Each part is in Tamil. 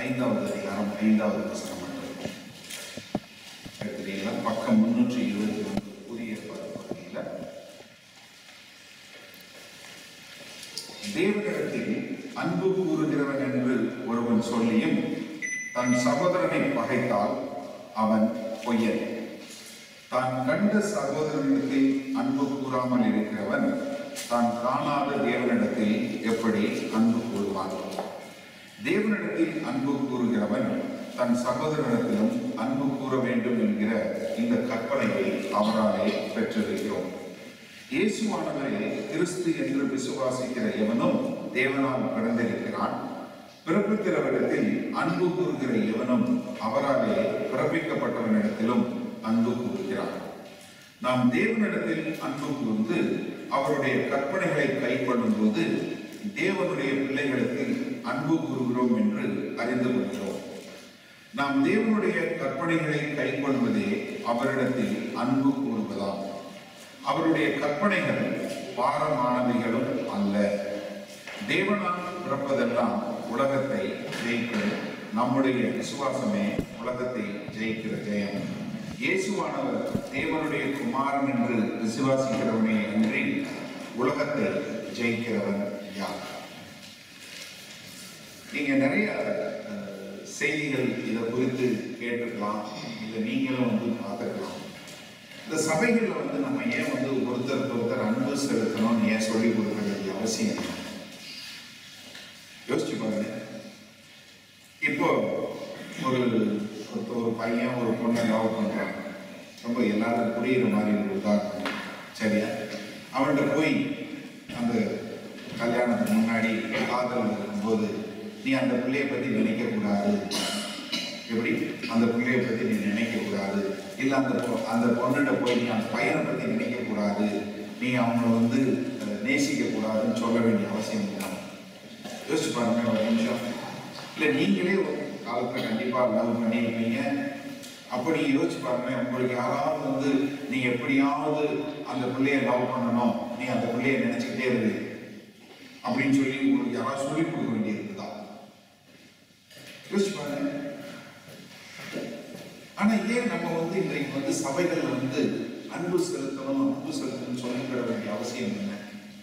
ஐந்தாவது அதிகாரம் ஐந்தாவது வசனம் மட்டும் எடுத்துட்டீங்களா பக்கம் முன்னூற்றி இருபத்தி ஒன்று புதிய ஏற்பாடு பகுதியில் தேவனிடத்தில் அன்பு கூறுகிறவன் என்று ஒருவன் சொல்லியும் தன் சகோதரனை பகைத்தால் அவன் பொய்யன் தான் கண்ட சகோதரனிடத்தில் அன்பு கூறாமல் இருக்கிறவன் தான் காணாத தேவனிடத்தில் எப்படி அன்பு கூறுவான் தேவனிடத்தில் அன்பு கூறுகிறவன் தன் சகோதரனிடத்திலும் அன்பு கூற வேண்டும் என்கிற இந்த கற்பனையை அவராலே பெற்றிருக்கிறோம் இயேசுவானவரே கிறிஸ்து என்று விசுவாசிக்கிற எவனும் தேவனால் பிறந்திருக்கிறான் பிறப்பிக்கிறவரிடத்தில் அன்பு கூறுகிற எவனும் அவராலே பிறப்பிக்கப்பட்டவனிடத்திலும் அன்பு கூறுகிறான் நாம் தேவனிடத்தில் அன்பு கூர்ந்து அவருடைய கற்பனைகளை கைக்கொள்ளும் போது தேவனுடைய பிள்ளைகளுக்கு அன்பு கூறுகிறோம் என்று அறிந்து கொள்கிறோம் நாம் தேவனுடைய கற்பனைகளை கைக்கொள்வதே அவரிடத்தில் அன்பு கூறுவதாம் அவருடைய கற்பனைகள் பாரமானவைகளும் அல்ல தேவனால் பிறப்பதெல்லாம் உலகத்தை ஜெயிக்கும் நம்முடைய விசுவாசமே உலகத்தை ஜெயிக்கிற ஜெயம் இயேசுவானவர் தேவனுடைய குமாரன் என்று விசுவாசிக்கிறவனே அன்றி உலகத்தை ஜெயிக்கிறவன் யார் நீங்க நிறைய அஹ், செய்திகள் இதை குறித்து கேட்டுக்கலாம் இதை நீங்களும் வந்து பார்த்துக்கலாம் இந்த சபைகளில் வந்து நம்ம ஏன் வந்து ஒருத்தருக்கு ஒருத்தர் அன்பு செலுத்தணும்னு ஏன் சொல்லி கொடுக்க வேண்டிய அவசியம் இல்லை யோசிச்சு பாருங்க இப்போ ஒரு ஒரு- ஒரு பையன் ஒரு பொண்ணை லவ் பண்றான் ரொம்ப எல்லாரும் புரியுற மாதிரி ஒரு உதாரணம் சரியா அவன்கிட்ட போய் அந்த கல்யாணத்துக்கு முன்னாடி காதல் இருக்கும்போது நீ அந்த பிள்ளைய பத்தி நினைக்க கூடாது எப்படி அந்த பிள்ளைய பத்தி நீ நினைக்க கூடாது இல்ல அந்த பொ- அந்த பொண்ணுகிட்ட போய் நீ அந்த பையனை பத்தி நினைக்க கூடாது நீ அவங்கள வந்து அஹ், நேசிக்க கூடாதுன்னு சொல்ல வேண்டிய அவசியம் இல்லை யோசிச்சு பாருங்க ஒரு நிமிஷம் இல்லை நீங்களே ஒரு காலத்தில் கண்டிப்பாக லவ் பண்ணியிருப்பீங்க அப்போ நீங்கள் யோசிச்சு பாருங்க உங்களுக்கு யாராவது வந்து நீ எப்படியாவது அந்த பிள்ளைய லவ் பண்ணணும் நீ அந்த பிள்ளைய நினச்சிக்கிட்டே இரு அப்படின்னு சொல்லி உங்களுக்கு யாராவது சொல்லி கொடுக்க வேண்டியிருக்குதா யோசிச்சு பாருங்க ஆனா ஏன் நம்ம வந்து இன்றைக்கு வந்து சபைகள் வந்து அன்பு செலுத்தணும் அன்பு செலுத்தணும்னு சொல்லிக்கிற வேண்டிய அவசியம் என்ன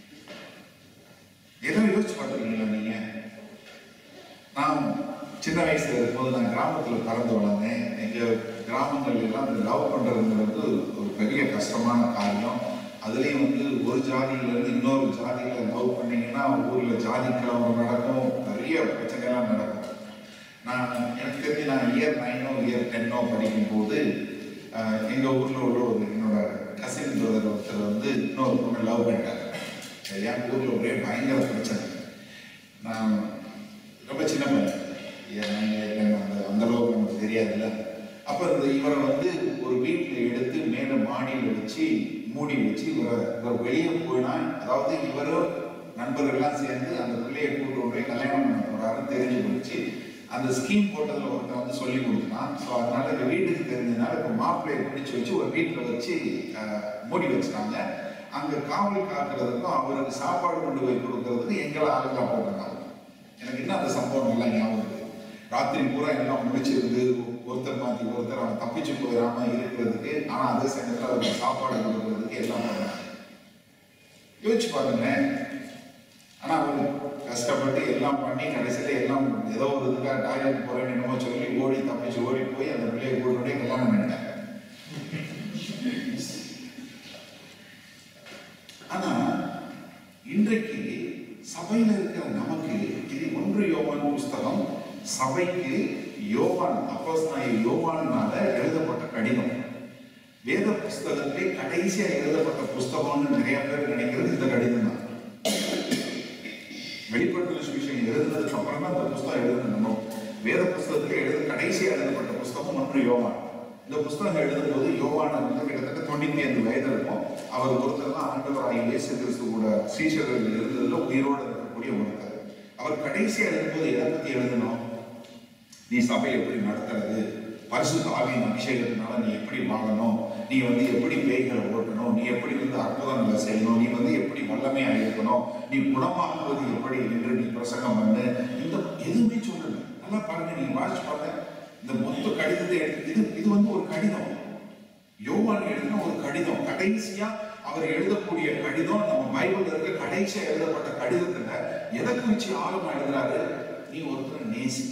ஏதோ யோசிச்சு பார்த்துருக்கீங்களா நீங்க நான் சின்ன வயசுல இருக்கும்போது நான் கிராமத்துல பிறந்து வளர்ந்தேன் எங்க கிராமங்கள் எல்லாம் இந்த லவ் பண்றதுங்கிறது ஒரு பெரிய கஷ்டமான காரியம் அதுலேயும் வந்து ஒரு ஜாதியில இருந்து இன்னொரு ஜாதியில லவ் பண்ணீங்கன்னா ஊர்ல ஜாதி கலவரம் நடக்கும் நிறைய பிரச்சனைலாம் நடக்கும் நான் எனக்கு தெரிஞ்சு நான் இயர் நைனோ இயர் டென்னோ படிக்கும்போது ஆஹ், எங்க ஊர்ல உள்ள ஒரு என்னோட கசின் பிரதர் ஒருத்தர் வந்து இன்னொரு பொண்ணு லவ் பண்ணிட்டாங்க சரியா ஊர்ல ஒரே பயங்கர பிரச்சனை நான் ரொம்ப சின்ன பையன் ஏன் நான் ஏன் அந்த அந்த அளவுக்கு நமக்கு தெரியாதுல்ல அப்போ இந்த இவரை வந்து ஒரு வீட்டில் எடுத்து மேலே மாடியில் வச்சு மூடி வச்சு இவரை இவர் வெளியே போயினா அதாவது இவரும் நண்பர்கள்லாம் சேர்ந்து அந்த பிள்ளையை கூட்டு கொண்டு போய் கல்யாணம் பண்ண போறாருன்னு தெரிஞ்சு போச்சு அந்த ஸ்கீம் போட்டதில் ஒருத்தன் வந்து சொல்லி கொடுத்தான் ஸோ அதனால இந்த வீட்டுக்கு தெரிஞ்சதுனால இப்போ மாப்பிள்ளையை பிடிச்சி வச்சு ஒரு வீட்டில் வச்சு ஆஹ், மூடி வச்சுட்டாங்க அங்கே காவல் காக்கிறதுக்கும் அவருக்கு சாப்பாடு கொண்டு போய் கொடுக்கறதுக்கும் எங்களை ஆளுங்களா போட்டிருந்தாங்க எனக்கு இன்னும் அந்த சம்பவம் எல்லாம் ஞாபகம் இருக்கு ராத்திரி பூரா எல்லாம் முடிச்சிருந்து ஒருத்தர் மாற்றி ஒருத்தர் அவன் தப்பிச்சு போயிடாம இருக்கிறதுக்கு ஆனா அதே சமயத்தில் அவருக்கு சாப்பாடு கொடுக்கறதுக்கு எல்லாம் பண்ணாங்க யோசிச்சு பாருங்க ஆனா அவர் கஷ்டப்பட்டு எல்லாம் பண்ணி கடைசியில எல்லாம் ஏதோ ஒரு இதுக்காக டாய்லெட் போறேன்னு என்னமோ சொல்லி ஓடி தப்பிச்சு ஓடி போய் அந்த பிள்ளையை கூட்டு கல்யாணம் பண்ணிட்டாங்க ஆனா இன்றைக்கு சபையில இருக்கிற நமக்கு இது ஒன்று யோவான் புஸ்தகம் சபைக்கு யோவான் அப்போஸ்தலனாகிய யோவானால எழுதப்பட்ட கடிதம் வேத புஸ்தகத்திலே கடைசியா எழுதப்பட்ட புஸ்தகம்னு நிறைய பேர் நினைக்கிறது இந்த கடிதம் தான் வெளிப்படுத்தல் சுவிசேஷம் எழுதுனதுக்கு அப்புறம் தான் இந்த புஸ்தகம் எழுதுனது நம்ம வேத புஸ்தகத்திலே எழுத கடைசியா எழுதப்பட்ட புஸ்தகம் ஒன்று யோவான் இந்த புஸ்தகம் எழுதும்போது யோவான் வந்து கிட்டத்தட்ட தொண்ணூத்தி ஐந்து வயது இருக்கும் அவர் ஒருத்தர் தான் ஆண்டவராய் இயேசு கிறிஸ்து கூட சீஷர்கள் இருந்ததுல உயிரோடு இருக்கக்கூடிய ஒருத்தர் அவர் கடைசியா எழுதும்போது எதை பத்தி எழுதணும் நீ சபையை எப்படி நடத்துறது பரிசுத்த ஆவியின் அபிஷேகத்தினால நீ எப்படி வாழணும் நீ வந்து எப்படி பேய்களை ஓட்டணும் நீ எப்படி வந்து அற்புதங்களை செய்யணும் நீ வந்து எப்படி வல்லமையா இருக்கணும் நீ குணமாக்குவது எப்படி என்று நீ பிரசங்கம் பண்ணு இந்த எதுவுமே சொல்லல நல்லா பாருங்க நீங்க வாசிச்சு பாருங்க இந்த மொத்த கடிதத்தை எடுத்து இது இது வந்து ஒரு கடிதம் யோவான் எழுதின ஒரு கடிதம் கடைசியா அவர் எழுதக்கூடிய கடிதம் நம்ம பைபிள்ல இருக்க கடைசியா எழுதப்பட்ட கடிதத்துல எதை குறிச்சு ஆழமா எழுதுறாரு நீ ஒருத்தரை நேசி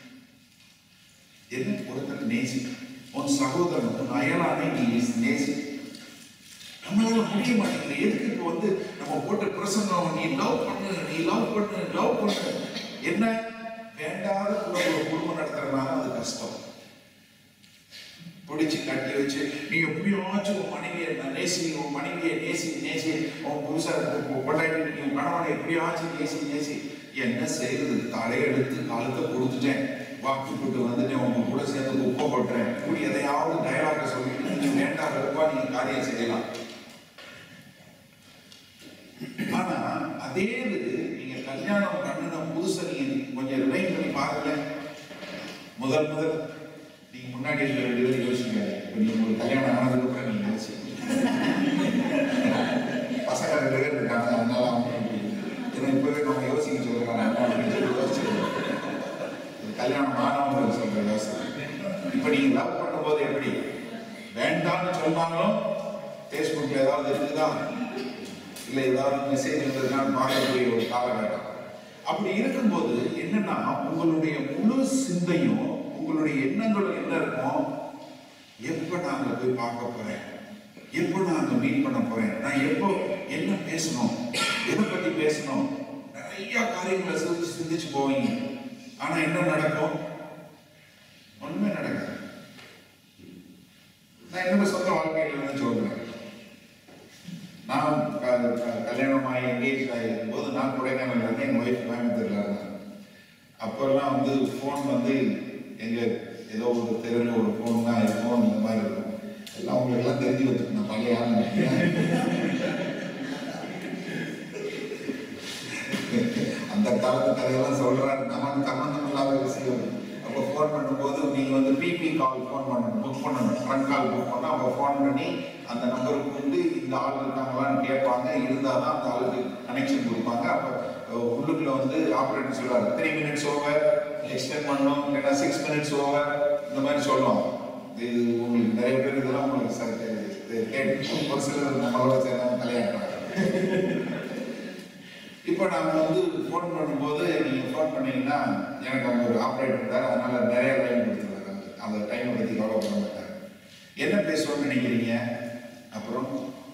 என்ன ஒருத்தரை நேசி உன் சகோதரன் உன் அயலானை நீ நேசி நம்மளால முடிய மாட்டேங்குது எதுக்கு இப்போ வந்து நம்ம போட்டு பிரசங்கம் நீ லவ் பண்ணு நீ லவ் பண்ணு லவ் பண்ணு என்ன வேண்டாத குடும்ப குடும்பம் நடத்துறதுனால அது கஷ்டம் பிடிச்சு கட்டி வச்சு நீ எப்படியாச்சும் உன் மனைவியை நான் நேசி உன் மனைவியை நேசி நேசி உன் புருஷன் கொண்டாடி நீ உன் கணவனை எப்படியாச்சும் நேசி நேசி என்ன செய்யறது தலையெடுத்து காலத்தை கொடுத்துட்டேன் வாக்கு போட்டு வந்துட்டேன் உங்க கூட சேர்ந்து குப்பை போட்டுறேன் இப்படி எதையாவது டயலாக சொல்லிட்டு நீங்க வேண்டாம் வெறுப்பா நீங்க காரியம் செய்யலாம் ஆனா அதே இது நீங்க கல்யாணம் பண்ணின புதுசை நீங்க கொஞ்சம் ரிமைண்ட் பண்ணி பாருங்க முதல் முதல் நீங்க முன்னாடி இருக்க வேண்டியதை யோசிங்க இப்ப நீங்க ஒரு கல்யாணம் ஆனதுக்கு அப்புறம் நீங்க யோசிங்க பசங்க ரெண்டு பேர் இருக்காங்க அதனால அவங்க ஏன்னா இப்பவே நம்ம யோசிக்க சொல்றாங்க அப்படின்னு சொல்லி யோசிச்சு கல்யாணம் ஆனவங்க சொல்ற யோசனை இப்ப நீங்க லவ் பண்ணும்போது எப்படி வேண்டாம்னு சொன்னாலும் ஃபேஸ்புக்ல ஏதாவது இருக்குதா இல்ல ஏதாவது மெசேஜ் வந்திருக்கான்னு பார்க்கக்கூடிய ஒரு காலகட்டம் அப்படி இருக்கும்போது என்னன்னா உங்களுடைய முழு சிந்தையும் உங்களுடைய எண்ணங்களும் என்ன இருக்கும் எப்ப நான் அங்க போய் பார்க்க போறேன் எப்போ நான் அங்க மீட் பண்ண போறேன் நான் எப்போ என்ன பேசணும் எதை பத்தி பேசணும் நிறைய காரியங்களை சிந்திச்சு சிந்திச்சு போவீங்க ஆனா என்ன நடக்கும் ஒண்ணுமே நடக்காது நான் என்னோட சொந்த வாழ்க்கையில இருந்து சொல்றேன் நான் க- க- கல்யாணம் ஆகி எங்கேஜ் ஆகிருக்கும் போது நான் கொடைக்கானல் இருந்தேன் எங்கள் ஒய்ஃப் கோயம்புத்தூர்ல இருந்தாங்க அப்போல்லாம் வந்து ஃபோன் வந்து எங்க ஏதோ ஒரு தெருவில் ஒரு ஃபோன் தான் இருக்கும் இந்த மாதிரி இருக்கும் எல்லாம் உங்களுக்கு எல்லாம் தெரிஞ்சு வச்சுக்கணும் பழைய ஆள் அந்த காலத்து கதையெல்லாம் சொல்றாரு நமக்கு சம்பந்தம் இல்லாத விஷயம் அப்போ ஃபோன் பண்ணும்போது நீங்க வந்து பிபி கால் ஃபோன் பண்ணணும் புக் பண்ணணும் ஃப்ரண்ட் கால் புக் பண்ணா அப்போ ஃபோன் பண்ணி அந்த நம்பருக்கு வந்து இந்த ஆள் இருக்காங்களான்னு கேட்பாங்க இருந்தால் தான் அந்த ஆளுக்கு கனெக்ஷன் கொடுப்பாங்க அப்போ அஹ், உள்ளுக்குள்ள வந்து ஆப்ரேட்டர் சொல்லுவாரு த்ரீ மினிட்ஸ் ஓவர் எக்ஸ்டெண்ட் பண்ணணும் இல்லைன்னா சிக்ஸ் மினிட்ஸ் ஓவர் இந்த மாதிரி சொல்லுவாங்க இது உங்களுக்கு நிறைய பேர் இதெல்லாம் உங்களுக்கு ச- தெ- கேட்டு ஒரு சிலர் நம்மளோட சேர்ந்து கல்யாணம் இப்போ நாங்கள் வந்து ஃபோன் பண்ணும்போது நீங்கள் ஃபோன் பண்ணீங்கன்னா எனக்கு அங்கே ஒரு ஆப்ரேட்டர் இருந்தார் அதனால நிறைய லைன் கொடுத்துருவாரு அந்த டைமை பற்றி கவலை பண்ண மாட்டார் என்ன பேசுவோம்னு நினைக்கிறீங்க அப்புறம்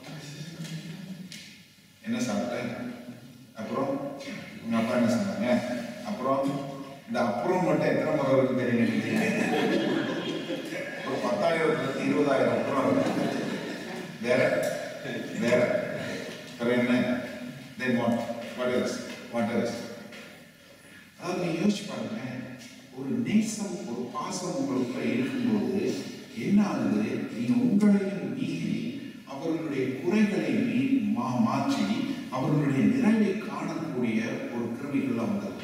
என்ன சாப்பிட்டேன் அப்புறம் உங்க அப்பா என்ன சொன்னாங்க அப்புறம் இந்த அப்புறம் மட்டும் எத்தனை முறை இருக்கு தெரியும் நினைக்கிறீங்க ஒரு பத்தாயிரத்துல இருந்து இருபதாயிரம் அப்புறம் இருக்கு வேற வேற வேற என்ன then what what else what else அதாவது நீங்க யோசிச்சு பாருங்க ஒரு நேசம் ஒரு பாசம் உங்களுக்குள்ள இருக்கும்போது என்ன ஆகுது நீங்க உங்களையும் மீறி அவர்களுடைய குறைகளை மீ- மா மாற்றி அவர்களுடைய நிறைவை காணக்கூடிய ஒரு கிருமிக்குள்ள வந்தது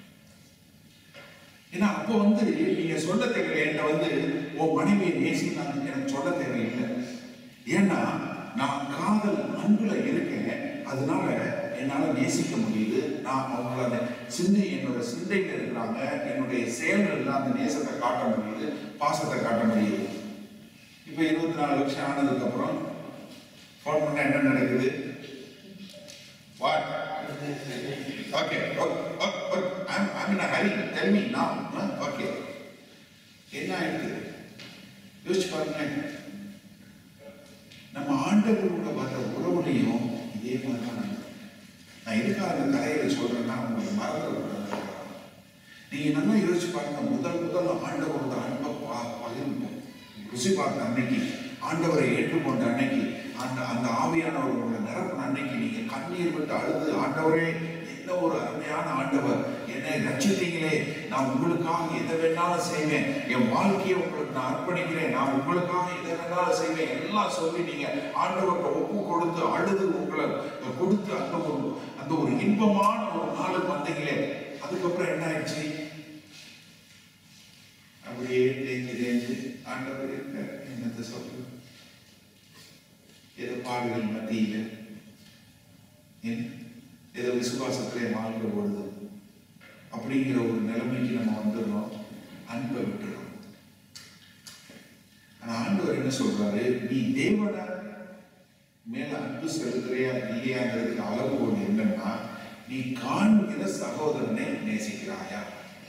ஏன்னா அப்போ வந்து நீங்க சொல்ல தேவையில்லை என்கிட்ட வந்து உன் மனைவியை நேசி நான் எனக்கு சொல்ல தேவையில்லை ஏன்னா நான் காதல் அன்புல இருக்கேன் அதனால என்னால நேசிக்க முடியுது நான் அவங்கள அந்த சிந்தை என்னோட சிந்தையில இருக்கிறாங்க என்னுடைய செயல்கள்ல அந்த நேசத்தை காட்ட முடியுது பாசத்தை காட்ட முடியுது இப்போ இருபத்தி நாலு வருஷம் ஆனதுக்கு அப்புறம் ஃபோன் பண்ணா என்ன நடக்குது what okay I'm I'm in a hurry. Tell me now. Huh? Okay. என்ன ஆயிடுது யோசிச்சு பாருங்க நம்ம ஆண்டவரோட வர்ற உறவுலையும் இதே மாதிரி தான் நடக்கும். நான் எதுக்காக அந்த கதையில சொல்றேன்னா உங்களுக்கு மறந்துடக்கூடாது நீங்க நல்லா யோசிச்சு பாருங்க முதல் முதல் ஆண்டவரோட அன்பை பா- பகிர்ந்து ருசி பார்த்த அன்னைக்கு ஆண்டவரை ஏற்றுக்கொண்ட அன்னைக்கு அந்த அந்த ஆவியானவர் உங்களை நிரப்பின அன்னைக்கு நீங்க கண்ணீர் விட்டு அழுது ஆண்டவரே என்ன ஒரு அருமையான ஆண்டவர் என்னை ரட்சித்தீங்களே நான் உங்களுக்காக எதை வேணாலும் செய்வேன் என் வாழ்க்கையை உங்களுக்கு நான் அர்ப்பணிக்கிறேன் நான் உங்களுக்காக எதை வேணாலும் செய்வேன் எல்லாம் சொல்லி நீங்க ஆண்டவர்கிட்ட ஒப்பு கொடுத்து அழுது உங்களை கொடுத்து அந்த ஒரு அந்த ஒரு இன்பமான ஒரு நாளுக்கு வந்தீங்களே அதுக்கப்புறம் என்ன ஆயிடுச்சு அப்படியே தேங்கி தேங்கி ஆண்டவர் இருக்க என்னத்தை சொல்லு ஏதோ பாடுகள் மத்தியில ஏன்? ஏதோ விசுவாசத்திலே வாழ்ந்த பொழுது அப்படிங்கிற ஒரு நிலைமைக்கு நம்ம வந்துடுறோம் அன்பை விட்டுறோம் ஆனா ஆண்டவர் என்ன சொல்றாரு நீ தேவனை மேல அன்பு செலுத்துறியா இல்லையாங்கிறதுக்கு அளவுகோல் என்னன்னா நீ காண்கிற சகோதரனை நேசிக்கிறாயா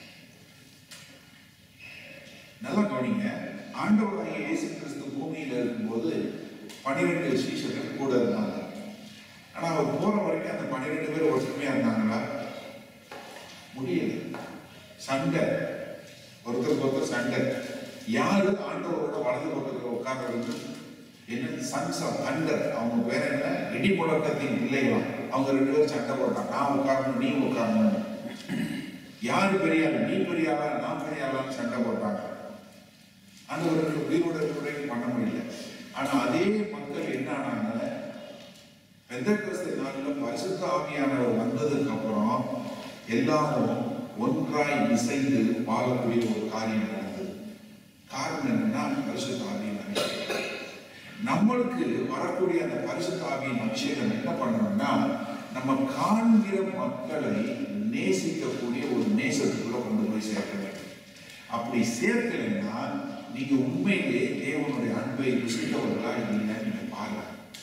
நல்லா கவனிங்க ஆண்டவராகிய இயேசு கிறிஸ்து பூமியில இருக்கும்போது பன்னிரெண்டு சீஷர்கள் கூட இருந்தாங்க ஆனா அவர் போற வரைக்கும் அந்த பன்னிரெண்டு பேர் ஒற்றுமையா இருந்தாங்களா முடியல சண்டை ஒருத்தருக்கு ஒருத்தர் சண்டை யாரு ஆண்டவரோட வலது பக்கத்துல உட்கார்ந்து என்ன சன்ஸ் ஆஃப் தண்டர் அவங்க பேர் என்ன இடி முழக்கத்தின் பிள்ளைகளாம் அவங்க ரெண்டு பேரும் சண்டை போட்டாங்க நான் உட்காரணும் நீ உட்காரணும் யாரு பெரிய ஆளு நீ பெரிய ஆளா நான் பெரிய ஆளான்னு சண்டை போட்டாங்க ஆண்டவருக்கு உயிரோட இருக்கிறவங்க பண்ண முடியல ஆனா அதே மக்கள் என்ன ஆனாங்க பெந்தகிறிஸ்து நாளில் பரிசுத்த ஆவியானவர் வந்ததுக்கு அப்புறம் எல்லாரும் ஒன்றாய் இசைந்து வாழக்கூடிய ஒரு காரியம் நடந்தது காரணம் என்னன்னா பரிசுத்த ஆவியின் அபிஷேகம் நம்மளுக்கு வரக்கூடிய அந்த பரிசுத்த ஆவியின் அபிஷேகம் என்ன பண்ணணும்னா நம்ம காண்கிற மக்களை நேசிக்கக்கூடிய ஒரு நேசத்துக்குள்ள கொண்டு போய் சேர்க்க வேண்டும் அப்படி சேர்க்கலைன்னா நீங்க உண்மையிலே தேவனுடைய அன்பை ருசித்தவர்களா இல்லையா நீங்க பாருங்க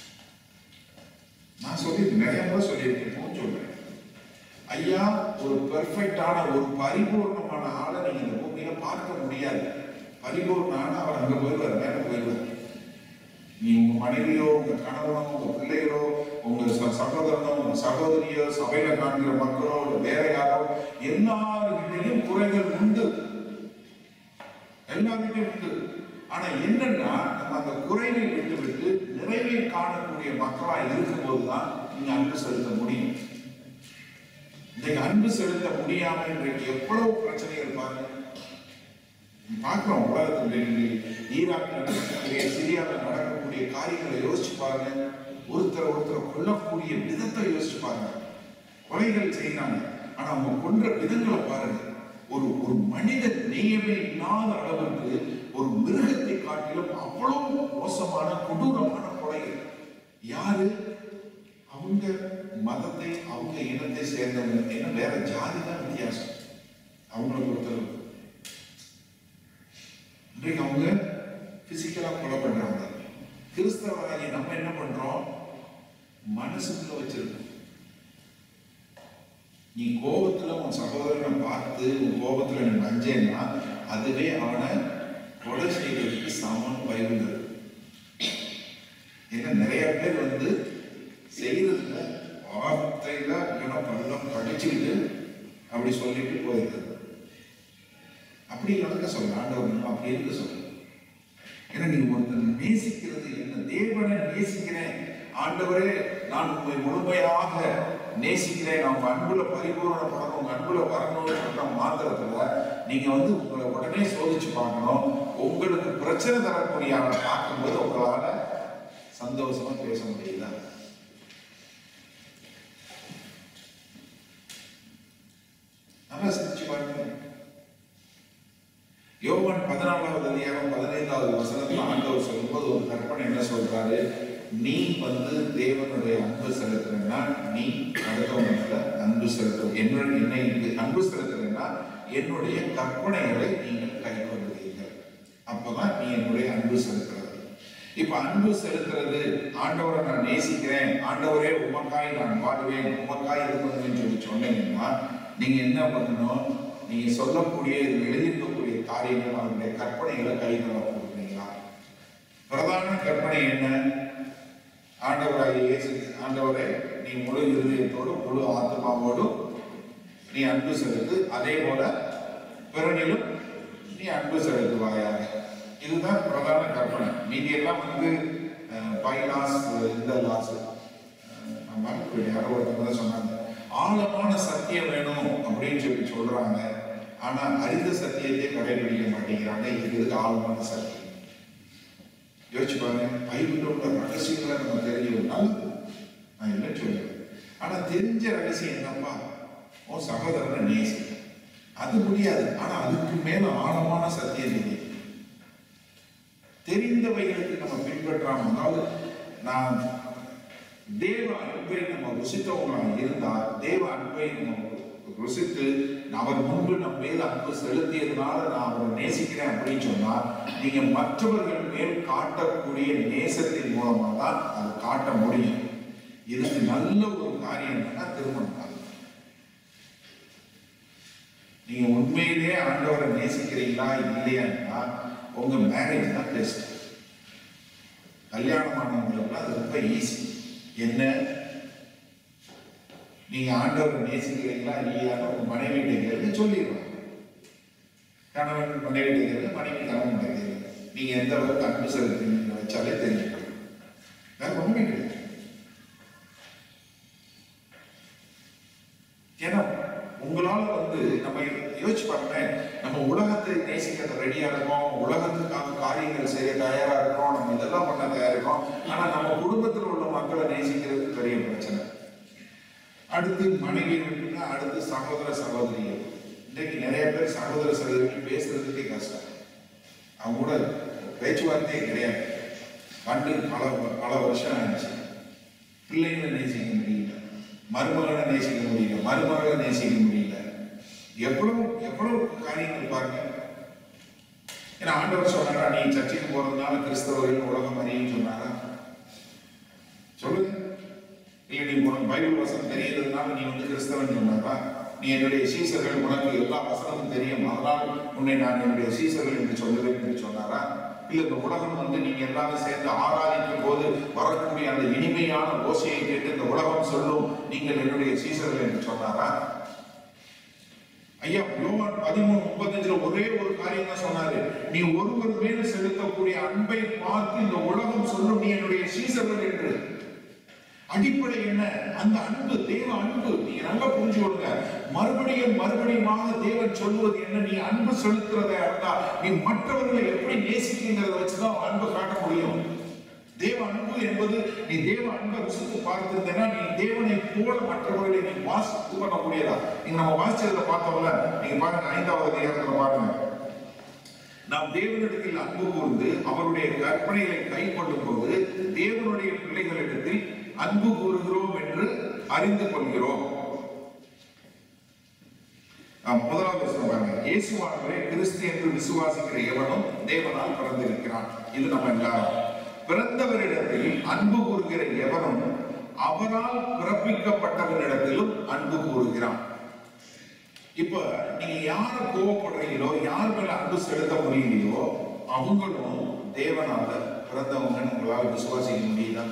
நான் சொல்லி நிறைய முறை சொல்லியிருக்கேன் இப்பவும் சொல்றேன் ஐயா ஒரு பெர்ஃபெக்டான ஒரு பரிபூர்ணமான ஆளை நீங்க இந்த பூமியில பார்க்க முடியாது பரிபூர்ணான அவர் அங்க போயிடுவார் மேல போயிடுவார் நீ உங்க மனைவியோ உங்க கணவனோ உங்க பிள்ளைகளோ உங்க ச- சகோதரனோ உங்க சகோதரியோ சபையில காண்கிற மக்களோ இல்ல வேற யாரோ எல்லாருக்கிட்டையும் குறைகள் உண்டு எல்லாருக்கிட்டையும் உண்டு ஆனா என்னன்னா நம்ம அந்த குறைவை விட்டு விட்டு நிறைவை காணக்கூடிய மக்களா இருக்கும்போது தான் நீங்க அன்பு செலுத்த முடியும் இன்றைக்கு அன்பு செலுத்த முடியாம இன்றைக்கு எவ்வளவு பிரச்சனைகள் பாருங்க பார்க்கிறோம் உலகத்தில் இன்னைக்கு ஈராக்கில் நடக்கக்கூடிய சிரியாவில் நடக்கக்கூடிய காரியங்களை யோசிச்சு பாருங்க ஒருத்தர் ஒருத்தர் கொல்லக்கூடிய விதத்தை யோசிச்சு பாருங்க கொலைகள் செய்யறாங்க ஆனா அவங்க கொன்ற விதங்களை பாருங்க ஒரு ஒரு மனித நேயமே இல்லாத அளவுக்கு ஒரு மிருகத்தை காட்டிலும் அவ்வளவு மோசமான கொடூரமான கொலைகள் யாரு அவங்க மதத்தை அவங்க இனத்தை சேர்ந்தவங்க என்ன வேற ஜாதி தான் வித்தியாசம் அவங்கள பொறுத்தளவு இன்றைக்கு அவங்க பிசிக்கலா கொலை பண்றாங்க கிறிஸ்தவராகி நம்ம என்ன பண்றோம் மனசுக்குள்ள வச்சிருக்கோம் நீ கோபத்துல உன் சகோதரனை பார்த்து உன் கோபத்துல நீ வஞ்சேன்னா அதுவே அவனை கொலை செய்வதற்கு சமம் பைபிள் இருக்கு ஏன்னா நிறைய பேர் வந்து செய்யறதுல வார்த்தையில இல்லைன்னா பள்ளம் கடிச்சுக்கிட்டு அப்படி சொல்லிட்டு போயிருது அப்படி நடக்க சொல்ல ஆண்டவர் நம்ம அப்படி இருக்க சொல்ல ஏன்னா நீங்க ஒருத்தர் நேசிக்கிறது என்ன தேவனை நேசிக்கிறேன் ஆண்டவரே நான் உங்களை முழுமையாக நேசிக்கிறேன் நான் உங்க அன்புல பரிபூரணப்படணும் உங்க அன்புல வரணும்னு சொன்ன மாத்திரத்துல நீங்க வந்து உங்களை உடனே சோதிச்சு பார்க்கணும் உங்களுக்கு பிரச்சனை தரக்கூடிய ஆளை பார்க்கும்போது உங்களால சந்தோஷமா பேச முடியுதா நல்லா சிரிச்சு பாருங்க யோவான் பதினாலாவது அதிகாரம் பதினைந்தாவது வசனத்துல ஆண்டவர் சொல்லும்போது ஒரு கற்பனை என்ன சொல்றாரு நீ வந்து தேவனுடைய அன்பு செலுத்துறேன்னா நீ அடுத்தவங்க அன்பு செலுத்தும் என்னுடைய என்னை அன்பு செலுத்துறேன்னா என்னுடைய கற்பனைகளை நீங்கள் கை கொள்வீர்கள் அப்பதான் நீ என்னுடைய அன்பு செலுத்துறது இப்ப அன்பு செலுத்துறது ஆண்டவரை நான் நேசிக்கிறேன் ஆண்டவரே உமக்காய் நான் பாடுவேன் உமக்காய் இது பண்ணுவேன்னு சொல்லி சொன்னீங்கன்னா நீங்க என்ன பண்ணணும் நீங்க சொல்லக்கூடிய இதுல எழுதியிருக்கக்கூடிய காரியங்கள் அவருடைய கற்பனைகளை கைகளை கொடுக்குறீங்களா பிரதான கற்பனை என்ன ஆண்டவராகிய இயேசு ஆண்டவரே நீ முழு இருதயத்தோடு முழு ஆத்மாவோடும் நீ அன்பு செலுத்து அதே போல பிறனிலும் நீ அன்பு செலுத்துவாயாக இதுதான் பிரதான கற்பனை மீதி எல்லாம் வந்து பை லாஸ் இந்த லாஸ் நம்ம யாரோ ஒருத்தவங்க தான் சொன்னாங்க ஆழமான சத்தியம் வேணும் அப்படின்னு சொல்லி சொல்றாங்க ஆனா அறிந்த சத்தியத்தை கடைபிடிக்க மாட்டேங்கிறாங்க இது எதுக்கு ஆழமான சத்தியம் யோசிச்சு பாருங்க பைபிள்ல உள்ள ரகசியங்களை நம்ம தெரிஞ்சு நல்லது நான் இல்லை சொல்லுவேன் ஆனா தெரிஞ்ச ரகசியம் என்னப்பா உன் சகோதரனை நேசி அது முடியாது ஆனா அதுக்கு மேல ஆழமான சத்தியம் தெரியும் தெரிந்தவைகளுக்கு நம்ம பின்பற்றாம அதாவது நான் தேவ அன்பை நம்ம ருசித்தவங்களா இருந்தா தேவ அன்பை நம்ம ருசித்து அவர் முன்பு நம் மீது அன்பு செலுத்தியதுனால நான் அவரை நேசிக்கிறேன் அப்படின்னு சொன்னா நீங்க மற்றவர்கள் மேல் காட்டக்கூடிய நேசத்தின் மூலமா தான் அதை காட்ட முடியும் இதுக்கு நல்ல ஒரு காரியம் என்னன்னா திருமணம் தான் நீங்க உண்மையிலேயே ஆண்டவரை நேசிக்கிறீங்களா இல்லையான்னா உங்க மேரேஜ் தான் பெஸ்ட் கல்யாணம் ஆனவங்களுக்கு அது ரொம்ப ஈஸி என்ன நீங்க ஆண்டவரை நேசிக்கிறீங்களா இல்லையான்னு உங்க மனைவி கேட்கறது சொல்லிடுவாங்க கணவன் மனைவி கேட்கறது மனைவி கணவன் கேட்கறது நீங்க எந்த அளவுக்கு அன்பு செலுத்துறீங்க வச்சாலே தெரிஞ்சுக்கலாம் வேற ஒண்ணுமே கிடையாது ஏன்னா உங்களால வந்து நம்ம யோசிச்சு பாருங்க நம்ம உலகத்தை நேசிக்க ரெடியா இருக்கோம் உலகத்துக்காக காரியங்கள் செய்ய தயாரா இருக்கோம் நம்ம இதெல்லாம் பண்ண தயாரா இருக்கோம் ஆனா நம்ம குடும்பத்தில் உள்ள மக்களை நேசிக்கிறது பெரிய பிரச்சனை அடுத்து மனைவி இருக்குன்னா அடுத்து சகோதர சகோதரிகள் இன்னைக்கு நிறைய பேர் சகோதர சகோதரிகள் பேசுறதுக்கே கஷ்டம் அவங்க கூட பேச்சுவார்த்தையே கிடையாது பண்டு பல பல வருஷம் ஆயிடுச்சு பிள்ளைங்களை நேசிக்க முடியல மருமகளை நேசிக்க முடியல மருமகளை நேசிக்க முடியல எவ்வளவு எவ்வளவு காரியங்கள் பாருங்க ஏன்னா ஆண்டவர் சொன்னாரா நீ சர்ச்சைக்கு போறதுனால கிறிஸ்தவர்கள் உலகம் அறியும் சொன்னாரா சொல்லுங்க இல்ல நீ உனக்கு பைபிள் வசனம் தெரியறதுனால நீ வந்து கிறிஸ்தவன் சொன்னாரா நீ என்னுடைய சீசர்கள் உனக்கு எல்லா வசனமும் தெரியும் அதனால் உன்னை நான் என்னுடைய சீசர்கள் என்று சொல்லுவேன் என்று சொன்னாரா இல்ல இந்த உலகம் வந்து நீங்க எல்லாரும் சேர்ந்து ஆராதிக்கும் போது வரக்கூடிய அந்த இனிமையான ஓசையை கேட்டு இந்த உலகம் சொல்லும் நீங்கள் என்னுடைய சீசர்கள் என்று சொன்னாரா ஐயா யோவான் பதிமூணு முப்பத்தஞ்சுல ஒரே ஒரு காரியம் தான் சொன்னாரு நீ ஒருவர் மேல் செலுத்தக்கூடிய அன்பை பார்த்து இந்த உலகம் சொல்லும் நீ என்னுடைய சீசர்கள் என்று அடிப்படை என்ன அந்த அன்பு தேவ அன்பு நீங்க நல்லா புரிஞ்சு கொள்ளுங்க மறுபடியும் மறுபடியுமாக தேவன் சொல்லுவது என்ன நீ அன்பு செலுத்துறதா இருந்தா நீ மற்றவர்களை எப்படி நேசிக்கிறத வச்சுதான் அன்பு காட்ட முடியும் தேவ அன்பு என்பது நீ தேவ அன்பை ருசித்து பார்த்திருந்தேன்னா நீ தேவனை போல மற்றவர்களை நீ வாசி இது பண்ண முடியாதா நீங்க நம்ம வாசிச்சதுல பார்த்தோம்ல நீங்க பாருங்க ஐந்தாவது அதிகாரத்துல பாருங்க நாம் தேவனிடத்தில் அன்பு கூர்ந்து அவருடைய கற்பனைகளை கை கொள்ளும் போது தேவனுடைய பிள்ளைகளிடத்தில் அன்பு கூறுகிறோம் என்று அறிந்து கொள்கிறோம் ஆம், முதலாவது வசனம் பாருங்க இயேசுவானவரே கிறிஸ்து என்று விசுவாசிக்கிற எவனும் தேவனால் பிறந்திருக்கிறான் இது நம்ம எல்லாரும் பிறந்தவரிடத்தில் அன்பு கூறுகிற எவனும் அவரால் பிறப்பிக்கப்பட்டவனிடத்திலும் அன்பு கூறுகிறான் இப்ப நீங்க யார கோவப்படுறீங்களோ யார் மேல அன்பு செலுத்த முடியலையோ அவங்களும் தேவனால பிறந்தவங்கன்னு உங்களால விசுவாசிக்க முடியுதா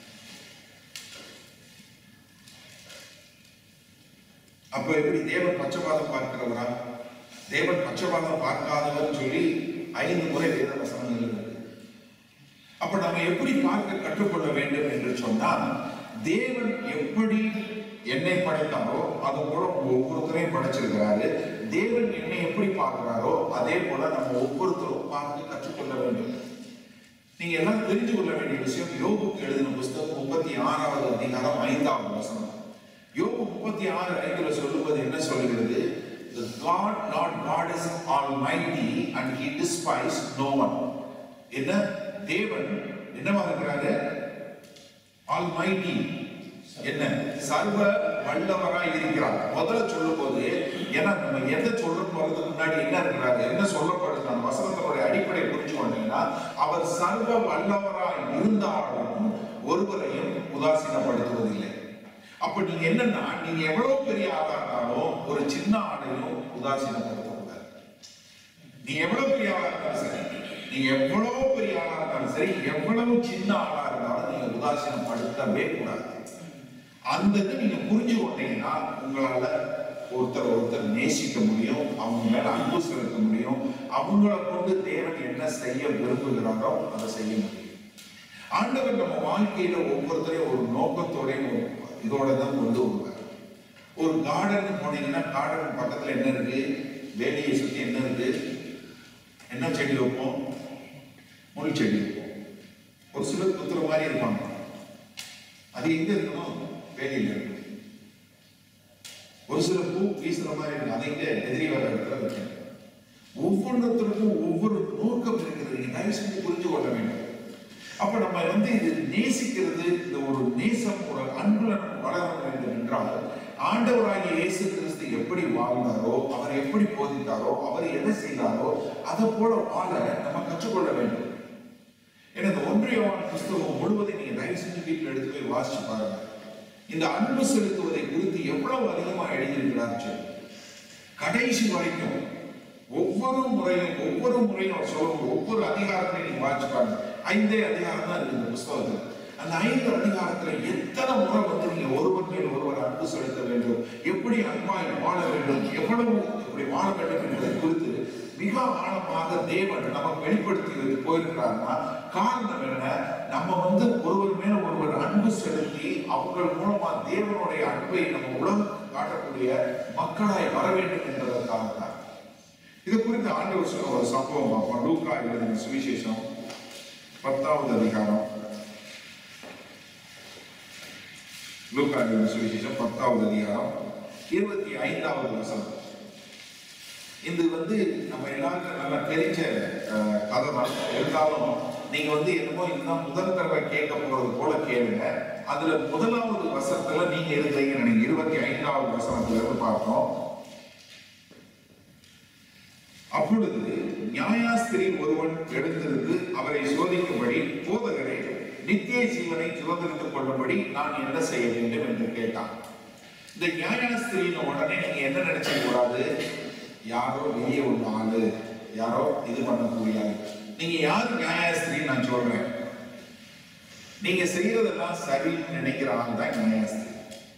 அப்ப எப்படி தேவன் பட்சபாதம் பார்க்கிறவரா தேவன் பட்சபாதம் பார்க்காதவர் சொல்லி ஐந்து முறை வேத வசனங்கள் இருக்கு அப்ப நம்ம எப்படி பார்க்க கற்றுக்கொள்ள வேண்டும் என்று சொன்னால் தேவன் எப்படி என்னை படைத்தாரோ அது போல உங்க ஒவ்வொருத்தரையும் படைச்சிருக்கிறாரு தேவன் என்னை எப்படி பார்க்கிறாரோ அதே போல நம்ம ஒவ்வொருத்தரும் பார்த்து கற்றுக்கொள்ள வேண்டும் நீங்க எல்லாம் தெரிஞ்சு கொள்ள வேண்டிய விஷயம் யோபுக்கு எழுதின புஸ்தகம் முப்பத்தி ஆறாவது அதிகாரம் ஐந்தாவது வசனம் யோபு முப்பத்தி ஆறு ஐந்துல சொல்லுவது என்ன சொல்லுகிறது The God, Lord God is almighty and he despised no one. என்ன தேவன் என்னவா இருக்கிறாரு ஆல்மைட்டி என்ன சர்வ வல்லவராய் இருக்கிறார் முதல்ல சொல்லும் போது ஏன்னா நம்ம எதை சொல்ல போறதுக்கு முன்னாடி என்ன இருக்கிறாரு என்ன சொல்லப்படுது அந்த வசனத்தினுடைய அடிப்படை புரிஞ்சு கொண்டீங்கன்னா அவர் சர்வ வல்லவராய் இருந்தாலும் ஒருவரையும் உதாசீனப்படுத்துவதில்லை அப்ப நீங்க என்னன்னா நீங்க எவ்வளவு பெரிய ஆளா இருந்தாலும் ஒரு சின்ன ஆளையும் உதாசீனப்படுத்தக்கூடாது நீ எவ்வளவு பெரிய ஆளா இருந்தாலும் சரி நீங்க எவ்வளவு பெரிய ஆளா இருந்தாலும் சரி எவ்வளவு சின்ன ஆளா இருந்தாலும் நீங்க உதாசீனப்படுத்தவே கூடாது அந்த இதை நீங்க புரிஞ்சு கொண்டீங்கன்னா உங்களால ஒருத்தர் ஒருத்தர் நேசிக்க முடியும் அவங்க மேல அன்பு செலுத்த முடியும் அவங்கள கொண்டு தேவன் என்ன செய்ய விரும்புகிறாரோ அதை செய்ய முடியும் ஆண்டவர் நம்ம வாழ்க்கையில ஒவ்வொருத்தரையும் ஒரு நோக்கத்தோடையும் ஒரு இதோட தான் கொண்டு வருவார் ஒரு கார்டன் போனீங்கன்னா கார்டன் பக்கத்துல என்ன இருக்கு வேலியை சுத்தி என்ன இருக்கு என்ன செடி வைப்போம் முள் செடி வைப்போம் ஒரு சிலர் குத்துற மாதிரி இருப்பாங்க அது எங்க இருக்கணும் வேலியில இருக்கணும் ஒரு சில பூ வீசுற மாதிரி இருக்கும் அதை இங்க எதிரி வர இடத்துல வைக்கணும் ஒவ்வொன்றுத்திற்கும் ஒவ்வொரு நோக்கம் இருக்கிறது நீங்க தயவு செஞ்சு புரிஞ்சு கொள்ள வேண்டும் அப்ப நம்ம வந்து இது நேசிக்கிறது இந்த ஒரு நேசம் ஒரு அன்புல நம்ம வளர வேண்டும் என்றால் ஆண்டவராகிய இயேசு கிறிஸ்து எப்படி வாழ்ந்தாரோ அவர் எப்படி போதித்தாரோ அவர் எதை செய்தாரோ அதை போல வாழ நம்ம கற்றுக்கொள்ள வேண்டும் ஏன்னா இந்த ஒன்றியவான புஸ்தகம் முழுவதும் நீங்க தயவு செஞ்சு வீட்டில் எடுத்து போய் வாசிச்சு பாருங்க இந்த அன்பு செலுத்துவதை குறித்து எவ்வளவு அதிகமா எழுதியிருக்கிறார் சொல்லி கடைசி வரைக்கும் ஒவ்வொரு முறையும் ஒவ்வொரு முறையும் அவர் சொல்லும் ஒவ்வொரு அதிகாரத்தையும் நீங்க வாசிச்சு பாருங்க ஐந்தே அதிகாரம் தான் இருக்கு இந்த புஸ்தகத்துல அந்த ஐந்து அதிகாரத்துல எத்தனை முறை வந்து நீங்க ஒருவர் மேல் ஒருவர் அன்பு செலுத்த வேண்டும் எப்படி அன்பாய் வாழ வேண்டும் எவ்வளவு இப்படி வாழ வேண்டும் என்பதை குறித்து மிக ஆழமாக தேவன் நமக்கு வெளிப்படுத்தி வைத்து போயிருக்கிறார்னா காரணம் என்ன நம்ம வந்து ஒருவர் மேல ஒருவர் அன்பு செலுத்தி அவங்கள் மூலமா தேவனுடைய அன்பை நம்ம உலகத்துக்கு காட்டக்கூடிய மக்களாய் வர வேண்டும் என்பதற்காக தான் இது குறித்து ஆண்டவர் சொன்ன ஒரு சம்பவம் பார்ப்போம் லூக்கா எழுதின சுவிசேஷம் பத்தாவது அதிகாரம் லூக்கா எழுதின சுவிசேஷம் பத்தாவது அதிகாரம் இருபத்தி ஐந்தாவது வசனம் இது வந்து நம்ம எல்லாருக்கும் நல்லா தெரிஞ்ச அஹ், கதை தான் இருந்தாலும் நீங்க வந்து என்னமோ இதுதான் முதல் தடவை கேட்க போறது போல கேளுங்க அதுல முதலாவது வசனத்துல நீங்க இருக்கிறீங்க நினைங்க இருபத்தி ஐந்தாவது வசனத்துல இருந்து பார்த்தோம் அப்பொழுது நியாயாஸ்திரி ஒருவன் எழுந்திருந்து அவரை சோதிக்கும்படி போதகரே நித்திய ஜீவனை சுதந்திரித்துக் கொள்ளும்படி நான் என்ன செய்ய வேண்டும் என்று கேட்டான் இந்த நியாயாஸ்திரியின் உடனே நீங்க என்ன நினைச்சிக்க கூடாது யாரோ வெளியே உள்ள ஆளு யாரோ இது பண்ணக்கூடிய ஆளு நீங்க யாரு நியாயாஸ்திரி நான் சொல்றேன் நீங்க செய்யறதெல்லாம் சரின்னு நினைக்கிற ஆள் தான் நியாயாஸ்திரி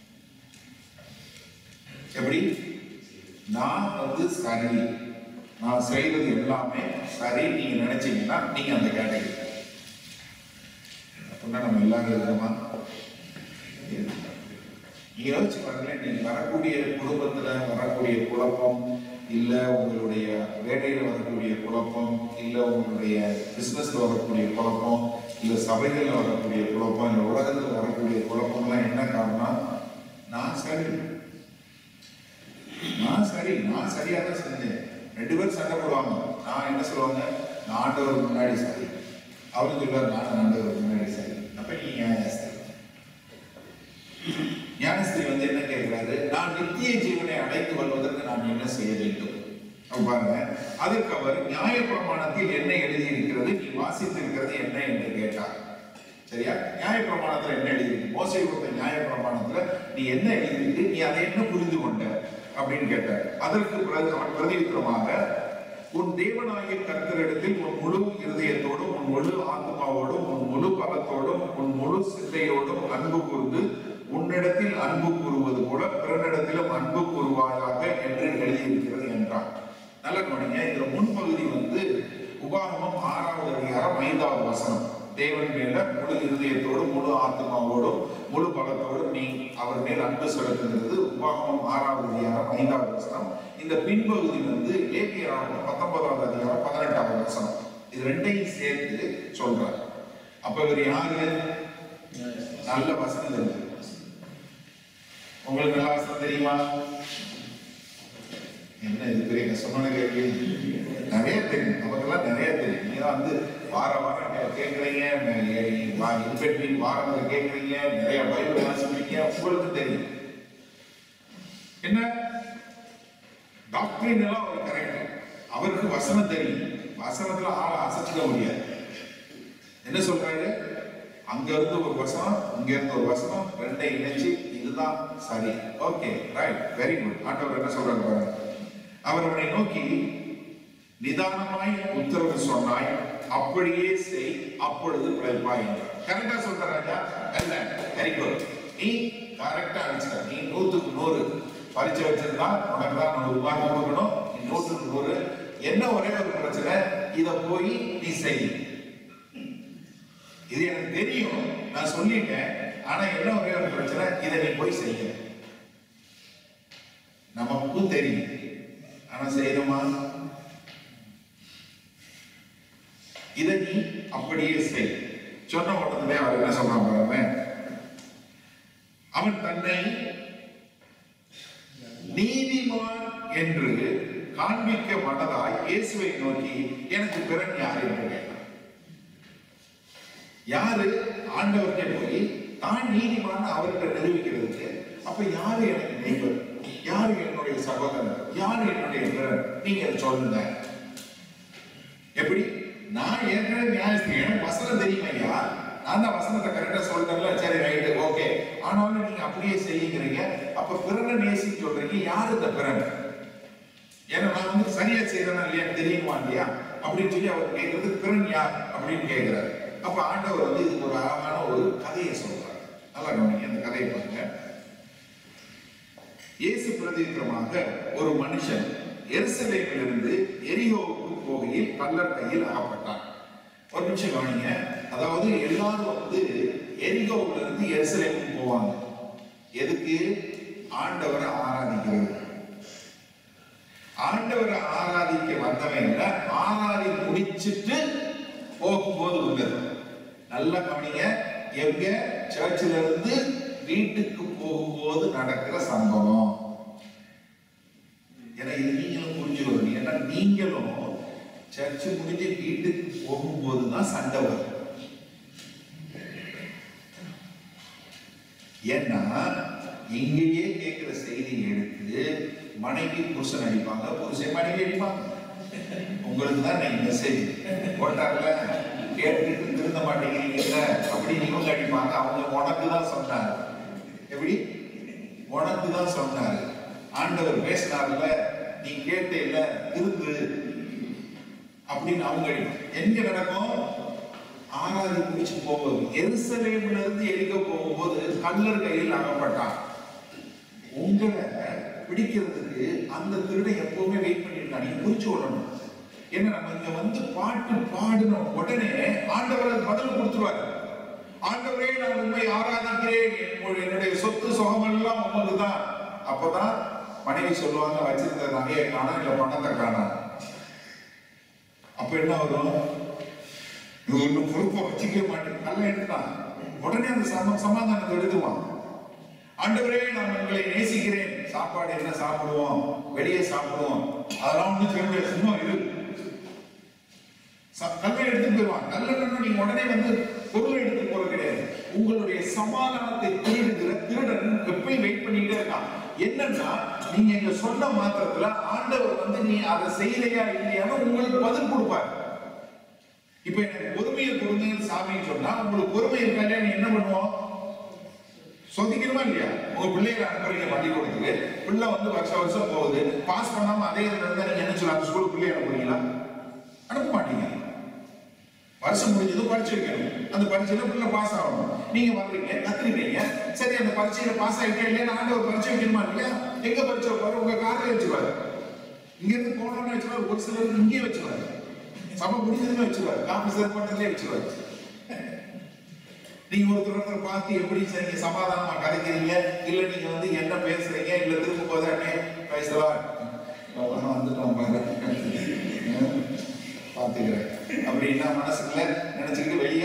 எப்படி நான் வந்து சரி நான் செய்யறது எல்லாமே சரி நீங்க நினைச்சீங்கன்னா நீங்க அந்த கேட்டகரி அப்படின்னா நம்ம எல்லாரும் இருக்கோமா நீங்க யோசிச்சு பாருங்களேன் நீங்க வரக்கூடிய குடும்பத்துல வரக்கூடிய குழப்பம் இல்ல உங்களுடைய வேலையில வரக்கூடிய குழப்பம் இல்ல உங்களுடைய பிசினஸ்ல வரக்கூடிய குழப்பம் இல்ல சபைகள்ல வரக்கூடிய குழப்பம் இல்ல உலகத்துல வரக்கூடிய குழப்பம்லாம் என்ன காரணம் நான் சரி நான் சரி நான் சரியா தான் செஞ்சேன் ரெண்டு பேரும் சண்டை போடுவாங்க நான் என்ன சொல்லுவாங்க நான் ஆண்டவர் முன்னாடி சரி அவரு சொல்லுவார் நான் ஆண்டவர் முன்னாடி சரி அப்ப நீ நியாயஸ்திரி ஞானஸ்திரி வந்து என்ன கேட்கிறாரு நான் நித்திய ஜீவனை அடைந்து கொள்வதற்கு நான் என்ன செய்ய வேண்டும் அப்ப பாருங்க அதற்கு அவர் நியாய பிரமாணத்தில் என்ன எழுதியிருக்கிறது நீ வாசித்திருக்கிறது என்ன என்று கேட்டார் சரியா நியாய பிரமாணத்துல என்ன எழுதியிருக்கு மோசை கொடுத்த நியாய பிரமாணத்துல நீ என்ன எழுதியிருக்கு நீ அதை என்ன புரிந்து கொண்ட அப்படின்னு கேட்டார் அதற்கு பிறகு அவன் பிரதியுத்தரமாக உன் தேவனாகிய கர்த்தரிடத்தில் உன் முழு இருதயத்தோடும் உன் முழு ஆத்மாவோடும் உன் முழு பலத்தோடும் உன் முழு சிந்தையோடும் அன்பு கூர்ந்து உன்னிடத்தில் அன்பு கூறுவது போல பிறனிடத்திலும் அன்பு கூறுவாயாக என்று எழுதியிருக்கிறது என்றான் நல்ல கவனிங்க இதுல முன்பகுதி வந்து உபாகமம் ஆறாவது அதிகாரம் ஐந்தாவது வசனம் தேவன் மேல முழு இருதயத்தோடும் முழு ஆத்மாவோடும் முழு பலத்தோடும் நீ அவர் மேல் அன்பு செலுத்துகிறது உபாகமம் ஆறாவது அதிகாரம் ஐந்தாவது வசனம் இந்த பின்பகுதி வந்து லேபியராகும் பத்தொன்பதாவது அதிகாரம் பதினெட்டாவது வசனம் இது ரெண்டையும் சேர்த்து சொல்றார் அப்ப இவர் யாரு நல்ல வசனம் தெரிஞ்சது உங்களுக்கு நல்ல வசனம் தெரியுமா என்ன இது பெரிய சொன்ன கேள்வி நிறைய தெரியும் நமக்கெல்லாம் நிறைய தெரியும் நீங்க தான் வந்து வார வாரம் கே- கேட்குறீங்க இன்பெட்ரின் வாரம் கேட்குறீங்க நிறைய பைபிள் வாசிக்கிறீங்க உங்களுக்கு தெரியும் என்ன டாக்டரின் எல்லாம் அவர் கரெக்ட் அவருக்கு வசனம் தெரியும் வசனத்துல ஆளை அசைச்சிக்க முடியாது என்ன சொல்றாரு அங்க இருந்து ஒரு வசனம் இங்க இருந்து ஒரு வசனம் ரெண்டை இணைச்சு இதுதான் சரி ஓகே ரைட் வெரி குட் ஆண்டவர் என்ன சொல்றாரு பாருங்க அவர் அவனை நோக்கி நிதானமாய் உத்தரவு சொன்னாய் அப்படியே செய் அப்பொழுது பிழைப்பாய் என்றார் கரெக்டா சொல்ற ராஜா அல்ல வெரி குட் நீ கரெக்டா அடிச்சுக்க நீ நூத்துக்கு நூறு பரிச்சை வச்சிருந்தா உனக்கு தான் நூறு மார்க் கொடுக்கணும் நீ நூற்றுக்கு நூறு என்ன ஒரே ஒரு பிரச்சனை இத போய் நீ செய் இது எனக்கு தெரியும் நான் சொல்லிட்டேன் ஆனா என்ன ஒரே ஒரு பிரச்சனை இதை நீ போய் செய்ய நமக்கும் தெரியும் ஆனா செய்யணுமா இதை நீ அப்படியே செய் சொன்ன உடனே அவர் என்ன சொல்றான் பாருங்க அவன் தன்னை நீதிமான் என்று காண்பிக்க மனதாய் இயேசுவை நோக்கி எனக்கு பிறன் யார் என்று கேட்டான் யாரு ஆண்டவர்கிட்ட போய் தான் நீதிமான் அவர்கிட்ட நிரூபிக்கிறதுக்கு அப்ப யாரு எனக்கு நெய்பர் யாரு என்னுடைய என்னுடைய சகோதரன் யார் என்னுடைய பிறன் நீங்க அதை சொல்லுங்க எப்படி நான் ஏற்கனவே நியாயஸ்தி எனக்கு வசனம் தெரியும் ஐயா நான் தான் வசனத்தை கரெக்டா சொல்றேன்ல சரி ரைட்டு ஓகே ஆனாலும் நீங்க அப்படியே செய்யுங்கிறீங்க அப்ப பிறனை நேசின்னு சொல்றீங்க யார் இந்த பிறன் ஏன்னா நான் வந்து சரியா செய்யறேனா இல்லையா தெரியுமா இல்லையா அப்படின்னு சொல்லி அவர் கேட்கறது பிறன் யார் அப்படின்னு கேட்கிறார் அப்ப ஆண்டவர் வந்து இதுக்கு ஒரு அழகான ஒரு கதையை சொல்றார் நல்லா கவனிங்க அந்த கதையை பாருங்க இயேசு பிரதித்திரமாக ஒரு மனுஷன் எருசலேமிலிருந்து எரிகோவுக்கு போகையில் கல்லர் கையில் அகப்பட்டான் ஒரு நிமிஷம் கவனிங்க அதாவது எல்லாரும் வந்து எரிகோவுல இருந்து எருசலேமுக்கு போவாங்க எதுக்கு ஆண்டவரை ஆராதிக்கிறது ஆண்டவரை ஆராதிக்க வந்தவங்க ஆராதி முடிச்சிட்டு போகும்போது உள்ளது நல்லா கவனிங்க எங்க சர்ச்சில் இருந்து வீட்டுக்கு போகும்போது நடக்கிற சம்பவம் ஏன்னா இது நீங்களும் புரிஞ்சுக்கணும் ஏன்னா நீங்களும் சர்ச்சு முடிஞ்சு வீட்டுக்கு போகும்போது தான் சண்டை வரும் ஏன்னா இங்கேயே கேட்கிற செய்தி எடுத்து மனைவி புருஷன் அடிப்பாங்க புருஷன் மனைவி அடிப்பாங்க உங்களுக்கு தான் நான் மெசேஜ் போட்டார்ல கேட்டுட்டு திருந்த மாட்டேங்கிறீங்க அப்படின்னு இவங்க அடிப்பாங்க அவங்க உனக்கு தான் சொன்னாரு எப்படி உனக்கு தான் சொன்னாரு ஆண்டவர் பேசினார்ல நீ கேட்ட இல்ல திருந்து அப்படின்னு அவங்க அடிப்பாங்க எங்க நடக்கும் ஆராதி முடிச்சு போவது எருசலேம்ல இருந்து எரிக்க போகும்போது கல்லர் கையில் அகப்பட்டான் உங்களை பிடிக்கிறதுக்கு அந்த திருடன் எப்பவுமே வெயிட் பண்ணிருக்கான் நீங்க புரிச்சு கொள்ளணும் ஏன்னா நம்ம இங்க வந்து பாட்டு பாடின உடனே ஆண்டவர் அதுக்கு பதில் கொடுத்துருவாரு ஆண்டவரே நான் உண்மை ஆராதிக்கிறேன் என்னுடைய- என்னுடைய சொத்து சுகமெல்லாம் உமக்கு தான் அப்பதான் மனைவி சொல்லுவாங்க வச்சிருந்த நகையை காணோம் இல்ல பணத்தை காணோம் அப்ப என்ன வரும் இது ஒண்ணு பொறுப்பை வச்சுக்க மாட்டேன் நல்லா எடுத்தான் உடனே அந்த சம சமாதானத்தை எழுதுவான் ஆண்டவரே நான் உங்களை நேசிக்கிறேன் சாப்பாடு என்ன சாப்பிடுவோம் வெளியே சாப்பிடுவோம் அதெல்லாம் ஒண்ணு சொல்ல முடியாது சும்மா இரு ச- கல்லை எடுத்து போயிடுவான் கல்லன்னா நீங்க உடனே வந்து பொருள் எடுத்து போறது கிடையாது உங்களுடைய சமாதானத்தை திருடுகிற திருடன் எப்பயும் வெயிட் பண்ணிட்டே இருக்கான் என்னன்னா நீங்க இங்க சொன்ன மாத்திரத்துல ஆண்டவர் வந்து நீ அதை செய்யலையா இல்லையான்னு உங்களுக்கு பதில் கொடுப்பாரு இப்ப எனக்கு பொறுமையை கொடுங்கன்னு சாமின்னு சொன்னா உங்களுக்கு பொறுமை இருக்கா இல்லையா நீ என்ன பண்ணுவோம் சொதிக்கணுமா இல்லையா உங்க பிள்ளைகளை அனுப்புறீங்க பள்ளிக்கூடத்துக்கு பிள்ளை வந்து வருஷம் வருஷம் போகுது பாஸ் பண்ணாம அதே இதுல இருந்தா நீங்க என்ன சொல்லலாம் அந்த ஸ்கூலுக்கு பிள்ளைய அனுப்புறீங்களா அனுப்ப மாட்டீங்க வருஷம் முடிஞ்சதும் பரீட்சை வைக்கணும் அந்த பரீட்சையில பிள்ளை பாஸ் ஆகணும் நீங்க வர்றீங்க கத்துறீங்க சரி அந்த பரீட்சையில பாஸ் ஆகிட்டே இல்லையா நான் ஒரு பரீட்சை வைக்கணுமா இல்லையா எங்க பரீட்சை வைப்பாரு உங்க கார்ல வச்சுருவாரு இங்க இருந்து போனோம்னு வச்சுருவாரு ஒரு சிலர் இங்கேயே வச்சுருவாரு சபை முடிஞ்சதுமே வச்சுருவாரு ஆபீசர் பட்டத்திலே வச்சுருவாரு நீங்க ஒருத்தர் ஒருத்தர் பார்த்து எப்படி சரிங்க சமாதானமா கதைக்கிறீங்க இல்ல நீங்க வந்து என்ன பேசுறீங்க இல்ல திரும்ப போதாட்டே பேசலாம் வந்துட்டோம் பாரு பார்த்துக்கிறேன் அப்படின்னா மனசுக்குள்ள நினைச்சுக்கிட்டு வெளியே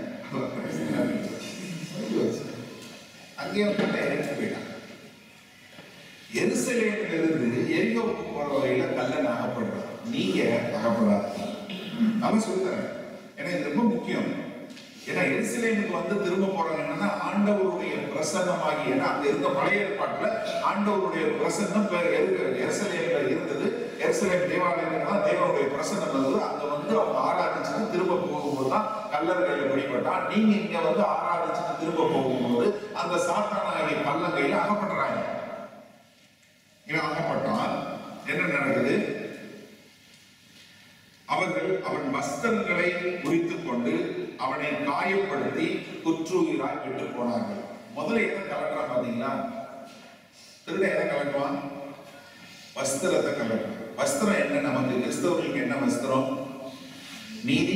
அங்கேயே போட்ட இறங்கி போயிட்டான் எருசலேமில் இருந்து எரிகோவுக்கு போற வகையில கல்லன் அகப்படுறான் நீங்க அகப்படாதீங்க அவன் சொல்லுறேன் ஏன்னா இது ரொம்ப முக்கியம் ஏன்னா எருசலேமுக்கு வந்து திரும்ப போறாங்க என்னன்னா ஆண்டவருடைய பிரசன்னமாகி ஏன்னா அங்க இருந்த பழைய ஏற்பாட்டுல ஆண்டவருடைய பிரசன்னம் இப்ப எரு- எருசலேம்ல இருந்தது எருசலேம் தேவாலயம் தான் தேவனுடைய பிரசன்னம் இருந்தது அங்க வந்து அவங்க ஆராதிச்சுட்டு திரும்ப போகும்போது தான் கல்லர் கையில பிடிபட்டான் நீங்க இங்க வந்து ஆராதிச்சுட்டு திரும்ப போகும்போது அந்த சாத்தானாகிய கல்லன் கையில அகப்படுறாங்க இவன் அகப்பட்டான் என்ன நடக்குது அவர்கள் அவன் வஸ்திரங்களை முறித்துக் கொண்டு அவனை காயப்படுத்தி குற்றுயிராய் விட்டு போனார்கள் முதல்ல எதை கலட்டுறான் பாத்தீங்களா திருட எதை கலட்டுவான் வஸ்திரத்தை கலட்டுறான் வஸ்திரம் என்ன நமக்கு கிறிஸ்தவர்களுக்கு என்ன வஸ்திரம் நீதி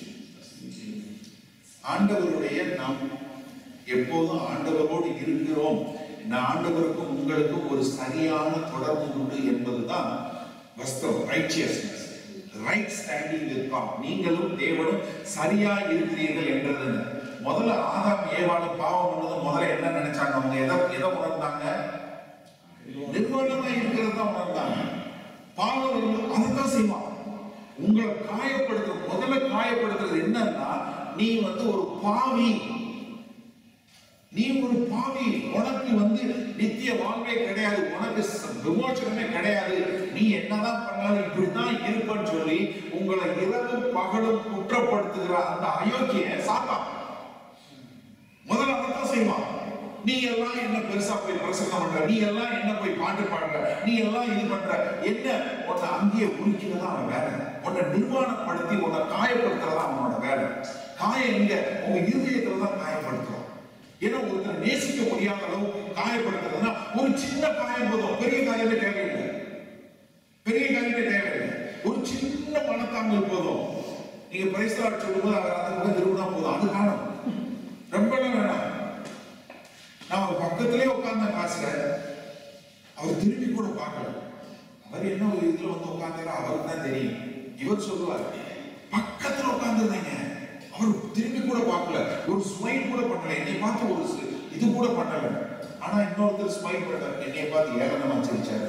ஆண்டவருடைய நாம் எப்போதும் ஆண்டவரோடு இருக்கிறோம் நான் ஆண்டவருக்கும் உங்களுக்கும் ஒரு சரியான தொடர்பு உண்டு என்பதுதான் வஸ்திரம் righteousness right standing with God நீங்களும் தேவனும் சரியா இருக்கிறீர்கள் என்றது முதல்ல ஆதாம் ஏவாளும் பாவம் பண்ணது முதல்ல என்ன நினைச்சாங்க அவங்க எதை எதை உணர்ந்தாங்க நிர்வாணமா இருக்கிறது தான் உணர்ந்தாங்க பாவம் வந்து அதுதான் செய்வான் உங்களை காயப்படுத்துற முதல்ல காயப்படுத்துறது என்னன்னா நீ வந்து ஒரு பாவி நீ ஒரு பாவி உனக்கு வந்து நித்திய வாழ்வே கிடையாது உனக்கு ச- விமோசனமே கிடையாது நீ என்னதான் பண்ணாலும் இப்படிதான் இருப்பன்னு சொல்லி உங்களை இரவும் பகலும் குற்றப்படுத்துகிற அந்த அயோக்கிய சாத்தான் முதல்ல அதான் செய்வான் நீ எல்லாம் என்ன பெருசா போய் பிரசங்கம் பண்ற நீ எல்லாம் என்ன போய் பாட்டு பாடுற நீ எல்லாம் இது பண்ற என்ன உன்னை அங்கேயே உருக்கிறதா அவன் வேலை உன்னை நிர்வாணப்படுத்தி உன்னை காயப்படுத்துறதா அவனோட வேலை காயம் எங்க உங்க இருதயத்துல தான் காயப்படுத்துறான் ஏன்னா ஒருத்தர் நேசிக்க முடியாத அளவு காயப்படுத்துறதுன்னா ஒரு சின்ன காயம் போதும் பெரிய காயமே தேவையில்லை பெரிய காரியமே தேவையில்லை ஒரு சின்ன மனத்தாங்கல் போதும் நீங்க பிரைஸ்லாட் சொல்லும்போது அவர் அந்த பக்கம் திரும்பினா போதும் அது காணும் ரொம்ப வேணாம் நான் அவர் பக்கத்திலே உட்கார்ந்த காசுல அவர் திரும்பி கூட பார்க்கல அவர் என்ன ஒரு இதுல வந்து உட்கார்ந்தாரோ அவருக்கு தான் தெரியும் இவர் சொல்லுவார் பக்கத்துல உட்கார்ந்துருந்தீங்க அவர் திரும்பி கூட பார்க்கல ஒரு ஸ்மைல் கூட பண்ணல என்னை பார்த்து ஒரு சி- இது கூட பண்ணல ஆனா இன்னொருத்தர் ஸ்மைல் பண்ணார் என்னைய பார்த்து ஏளனமா சிரிச்சாரு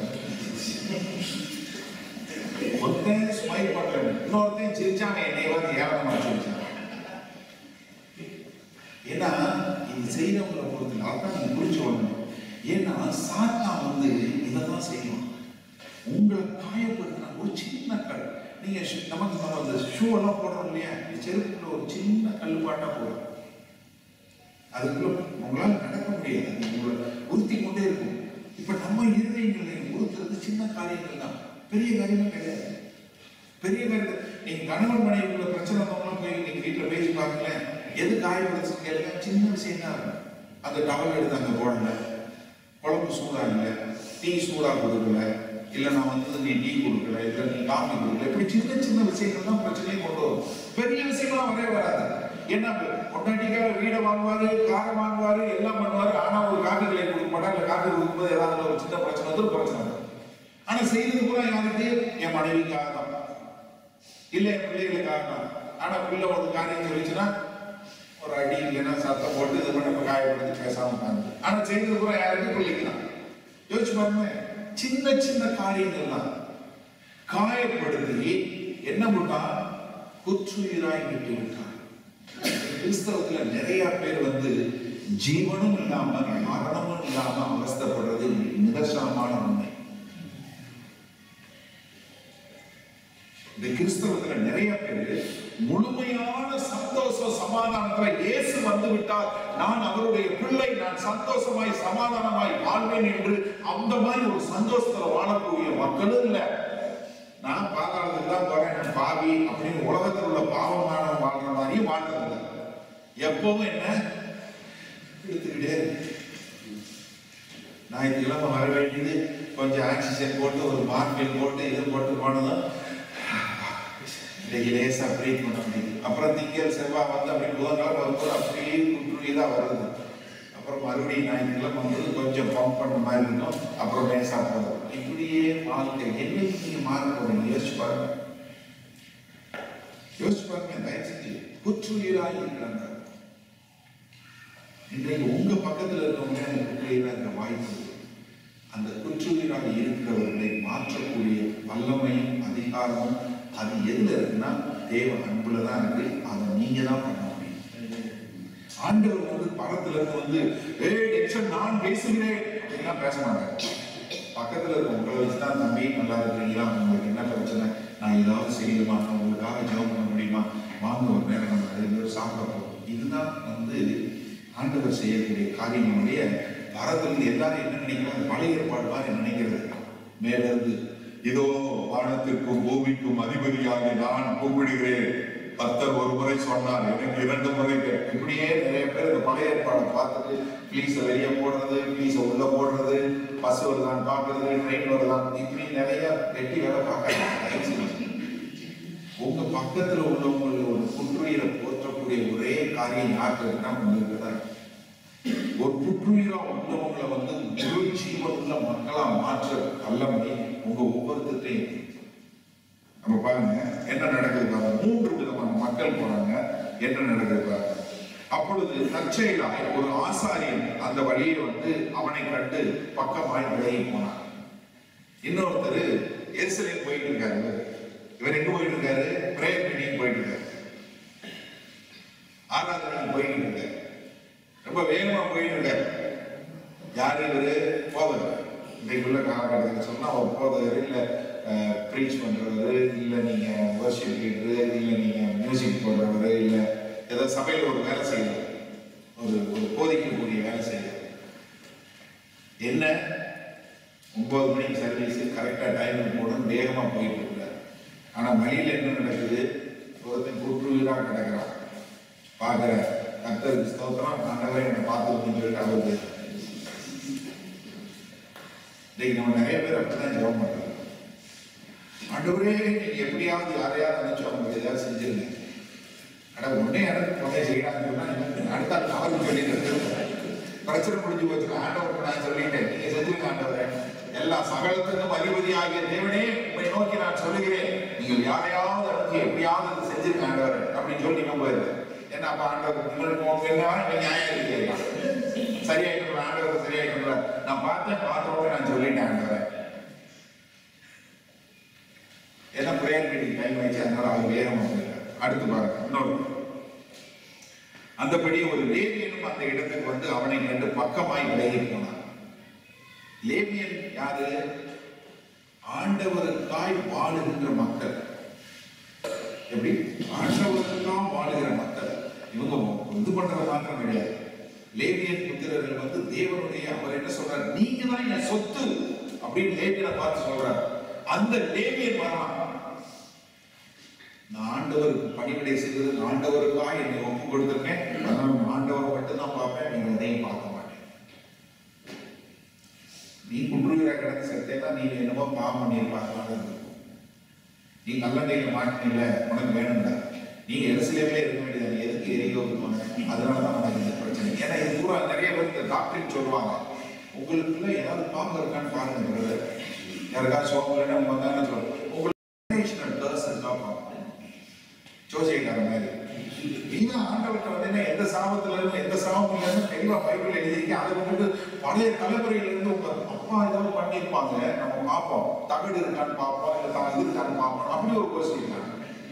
ஒருத்தன் ஸ்மைல் பண்ணல இன்னொருத்தன் சிரிச்சாங்க என்னைய பார்த்து ஏளனமா சிரிச்சாங்க ஏன்னா இது செய்யறவங்களை பொறுத்து அதான் நீங்க புரிஞ்சு கொள்ளணும் ஏன்னா சாத்தா வந்து இதைதான் செய்வான் உங்களை காயப்படுத்தின ஒரு சின்ன கல் நீங்க ஷூ- நமக்கு நம்ம அந்த ஷூ எல்லாம் போடுறோம் இல்லையா இந்த செருப்புல ஒரு சின்ன கல் பாட்டா போடும் அதுக்குள்ள உங்களால நடக்க முடியாது அது உங்களை உறுத்தி கொண்டே இருக்கும் இப்ப நம்ம இருதயங்களை உறுத்துறது சின்ன காரியங்கள் தான் பெரிய காரியமே கிடையாது பெரிய காரியம் நீங்க கணவன் மனைவிக்குள்ள பிரச்சனை வந்தவங்களாம் போய் நீங்க வீட்டுல பேசி பாருங்கள எது காயப்படுச்சு கேளுங்க சின்ன விஷயம் தான் இருக்கும் அந்த டவல் எடுத்து அங்க போடல குழம்பு சூடா இல்லை டீ சூடா கொடுக்கல இல்ல நான் வந்து நீ டீ கொடுக்கல இல்ல நீ காஃபி கொடுக்கல இப்படி சின்ன சின்ன விஷயங்கள் தான் பிரச்சனையை கொண்டு வரும் பெரிய விஷயம்லாம் வரவே வராது என்ன பொண்டாட்டிக்காக வீடை வாங்குவாரு காரை வாங்குவாரு எல்லாம் பண்ணுவாரு ஆனா ஒரு காஃபி கலை கொடுக்க மாட்டார் இல்ல காஃபி கொடுக்கும்போது ஏதாவது ஒரு சின்ன பிரச்சனை வந்து ஒரு பிரச்சனை வரும் ஆனா செய்யறது பூரா யாருக்கு என் மனைவிக்காக தான் இல்ல என் பிள்ளைகளுக்காக தான் ஆனா பிள்ளை ஒரு காரியம் சொல்லிச்சுன்னா ஒரு அடி இல்லைன்னா சத்தம் போட்டு இது பண்ண காயப்படுத்தி பேசாம இருக்காங்க ஆனா செய்யறது பூரா யாருக்கு பிள்ளைக்கு தான் யோசிச்சு பாருங்க சின்ன சின்ன காரியங்கள் தான் காயப்படுத்தி என்ன பண்ணான் குற்றுயிராய் விட்டு விட்டான் கிறிஸ்தவத்துல நிறைய பேர் வந்து ஜீவனும் இல்லாம மரணமும் இல்லாம அவஸ்தைப்படுறது நிதர்சனமான உண்மை இந்த கிறிஸ்தவத்துல நிறைய பேர் முழுமையான சந்தோஷ சமாதானத்துல இயேசு வந்து விட்டார் நான் அவருடைய பிள்ளை நான் சந்தோஷமாய் சமாதானமாய் வாழ்வேன் என்று அந்த மாதிரி ஒரு சந்தோஷத்துல வாழக்கூடிய மக்களும் இல்ல நான் பாதாளத்துக்கு தான் போறேன் நான் பாவி அப்படின்னு உலகத்தில் உள்ள பாவமான வாழ்ற மாதிரியும் வாழ்றது எப்பவும் என்ன எடுத்துக்கிட்டே இருக்கு. ஞாயிற்றுக்கிழமை வர வேண்டியது கொஞ்சம் ஆக்சிஜன் போட்டு ஒரு மார்பில் போட்டு இது போட்டு போனதும் இன்னைக்கு லேசா பிரேக் பண்ண முடியுது அப்புறம் திங்கள் செவ்வாய் வந்து அப்படி புதன்கிழமை வரும்போது அப்படியே குற்றுயிரா வருது அப்புறம் மறுபடியும் ஞாயிற்றுக்கிழமை வந்து கொஞ்சம் பம்ப் பண்ண மாதிரி இருக்கும் அப்புறம் லேசா போதும் இப்படியே வாழ்க்கை என்னைக்கு நீங்க மாற போறீங்க யோசிச்சு பாருங்க யோசிச்சு பாருங்க தயவு செஞ்சு குற்றுயிராக இருக்கிறாங்க இன்றைக்கு உங்க பக்கத்துல இருக்கவங்க அந்த குற்றுயிரா இருக்க வாய்ப்பு இருக்கு. அந்த குற்றுயிராக இருக்கிறவர்களை மாற்றக்கூடிய வல்லமையும் அதிகாரமும் அது எதுல இருக்குன்னா தேவ அன்புல தான் இருக்கு அதை நீங்க தான் பண்ண முடியும் ஆண்டவர் வந்து பக்கத்துல இருந்து வந்து ஏய் டெக்ஷன் நான் பேசுகிறேன் அப்படின்லாம் பேச மாட்டாங்க பக்கத்துல இருக்க உங்களை வச்சு தான் தம்பி நல்லா இருக்கிறீங்களா உங்களுக்கு என்ன பிரச்சனை நான் ஏதாவது செய்யணுமா நான் உங்களுக்காக ஜெபம் பண்ண முடியுமா வாங்க ஒரு நேரம் நம்ம ரெண்டு பேரும் சாப்பிட போறோம் இதுதான் வந்து ஆண்டவர் செய்யக்கூடிய காரியங்களுடைய பரத்திலிருந்து எல்லாரும் என்ன நினைக்கிறாங்க பழைய ஏற்பாடு மாதிரி நினைக்கிறது மேல இருந்து இதோ வானத்திற்கும் பூமிக்கும் அதிபதியாக நான் கூப்பிடுகிறேன் கர்த்தர் ஒரு முறை சொன்னார் எனக்கு இரண்டு முறை கே- இப்படியே நிறைய பேர் இந்த பழைய ஏற்பாடை பார்த்துட்டு ப்ளீஸை வெளியே போடுறது ப்ளீஸை உள்ள போடுறது பஸ் வருதான்னு பார்க்கறது ட்ரெயின் வருதான்னு இப்படி நிறைய வெட்டி வேலை பார்க்கறாங்க உங்க பக்கத்துல உள்ளவங்கள ஒரு புற்றுயிரை போற்றக்கூடிய ஒரே காரியம் யாருக்கு இருக்குன்னா உங்களுக்கு தான் இருக்கு. ஒரு புற்றுயிரா உள்ளவங்களை வந்து முழு ஜீவன் உள்ள மக்களா மாற்ற வல்லமை உங்க ஒவ்வொருத்தையும் இருக்கு. நம்ம பாருங்க என்ன நடக்குது பாருங்க மூன்று விதமான மக்கள் போறாங்க என்ன நடக்குது பாருங்க அப்பொழுது தற்செயலாய் ஒரு ஆசாரியன் அந்த வழியை வந்து அவனை கண்டு பக்கமாய் விலகி போனான் இன்னொருத்தர் எருசலேம் போயிட்டு இருக்காரு இவர் எங்க போயிட்டு இருக்காரு பிரேயர் மீட்டிங் போயிட்டு இருக்காரு ஆராதனைக்கு போயிட்டு இருக்காரு ரொம்ப வேகமா போயிட்டு இருக்காரு யாரு இவரு போதர் இன்றைக்குள்ள காலகட்டத்தில் சபையில ஒரு வேலை செய்யறாரு ஒரு ஒரு போதிக்கக்கூடிய வேலை செய்யறாரு என்ன ஒன்பது மணிக்கு சர்வீஸ் கரெக்டா டைமுக்கு போகணும் வேகமா போயிட்டு இருக்கிறார் ஆனா மலையில என்ன நடக்குது ஒருத்தன் குற்றுயிரா கிடக்குறான் பார்க்கிற கத்தருக்கு ஸ்தோத்திரம் ஆண்டவரே என்னை பார்த்துக்கணும்னு சொல்லிட்டு அவருக்கு இன்னைக்கு நம்ம நிறைய பேர் அப்படிதான் ஜெபம் பண்றோம் ஆண்டவரே நீங்க எப்படியாவது யாரையாவது நினைச்சு அவங்க ஏதாவது செஞ்சிருங்க அட உடனே எனக்கு உடனே செய்யறாங்கன்னு சொன்னா எனக்கு அடுத்த ஆள் அவருக்கு சொல்லிட்டு பிரச்சனை முடிஞ்சு போச்சு ஆண்டவருக்கு நான் சொல்லிட்டேன் நீங்க செஞ்சிருங்க ஆண்டவரே எல்லா சகலத்துக்கும் அதிபதி ஆகிய தேவனே உண்மை நோக்கி நான் சொல்லுகிறேன் நீங்கள் யாரையாவது அனுப்பி எப்படியாவது அதை செஞ்சிருங்க ஆண்டவரே அப்படின்னு சொல்லி நம்ம போயிருது என்ன அப்ப ஆண்டவர் உங்களுக்கு உங்க என்ன இவன் நியாயம் இருக்கீங்க சரியாயிட்டு ஆண்டவர் சரியாயிட்டு நான் பார்த்தேன் பார்த்தோட நான் சொல்லிட்டேன் ஆண்டவரே ஏன்னா பிரேயர் மீட்டிங் டைம் ஆயிடுச்சு அதனால அவர் வேகமாக போயிருக்காரு அடுத்து பாருங்க இன்னொரு அந்தபடி ஒரு லேவியனும் அந்த இடத்துக்கு வந்து அவனை கண்டு பக்கமாய் விலகி போனான் லேவியன் யாரு ஆண்டவருக்காய் வாழுகின்ற மக்கள் எப்படி ஆண்டவருக்காக வாழுகிற மக்கள் இவங்க இது பண்றது மாத்திரம் கிடையாது லேவியன் புத்திரர்கள் வந்து தேவனுடைய அவர் என்ன சொல்றார் நீங்க தான் என் சொத்து அப்படின்னு லேவியனை பார்த்து சொல்றார் அந்த லேவியன் வரலாம் நான் ஆண்டவருக்கு பணிவிடை செய்தது நான் ஆண்டவருக்காக என்னை ஒப்பு கொடுத்துருக்கேன் அதனால நான் ஆண்டவரை மட்டும் தான் பார்ப்பேன் நீங்க எதையும் பார்க்க மாட்டேன் நீ குன்றுகிற கிடந்து செத்தேன்னா நீ என்னமோ பாவம் பண்ணியிருப்பாங்களான்னு இருக்கும் நீ நல்ல கையில மாட்டினீங்கள உனக்கு வேணும்ல நீங்க எருசலேம்ல இருக்க வேண்டியது எதுக்கு எரியோக்கு போனேன் அதனால தான் உனக்கு இந்த பிரச்சனை ஏன்னா இது பூரா நிறைய பேர் இந்த டாக்டரின் சொல்லுவாங்க உங்களுக்குள்ள ஏதாவது பாம்பு இருக்கான்னு பாருங்க brother. யாருக்காவது சோகம் அவங்க வந்தாங்கன்னு சொல்லுவாங்க உங்களுக்கு பர்சன் தான் பார்க்கணும் ஜோசியக்கார மாதிரி நீங்க ஆண்டவர்கிட்ட வந்து எந்த சாபத்துல இருந்து எந்த சாபம் இல்லைன்னு தெளிவா பைபிள் எழுதிருக்கீங்க அதை வந்துட்டு பழைய தலைமுறையில இருந்து உங்க அப்பா ஏதாவது பண்ணியிருப்பாங்க நம்ம பார்ப்போம் தகடு இருக்கான்னு பார்ப்போம் இல்ல தான் இது இருக்கான்னு பார்ப்போம் அப்படி ஒரு கொஸ்டின்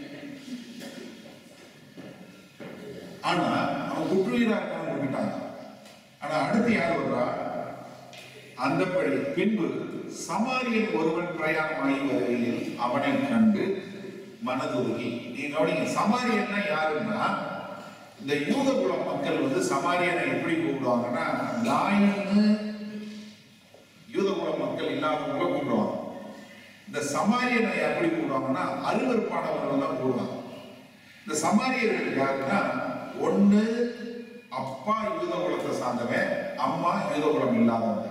ஆனா அவன் குற்றுயிரா இருக்கான்னு விட்டுட்டாங்க ஆனா அடுத்து யார் வர்றா அந்தபடி பின்பு சமாரியன் ஒருவன் பிரயாணமாகி வருகையில் அவனை கண்டு மனதுருகி நீங்க கவனிங்க சமாரியன்னா யாருன்னா இந்த யூத குல மக்கள் வந்து சமாரியனை எப்படி கூப்பிடுவாங்கன்னா நாயின்னு யூத குல மக்கள் இல்லாதவங்கள கூப்பிடுவாங்க இந்த சமாரியனை எப்படி கூப்பிடுவாங்கன்னா அருவருப்பானவர்கள் தான் கூப்பிடுவாங்க இந்த சமாரியர்கள் யாருன்னா ஒண்ணு அப்பா யூத குலத்தை சார்ந்தவன் அம்மா யூத குலம் இல்லாதவங்க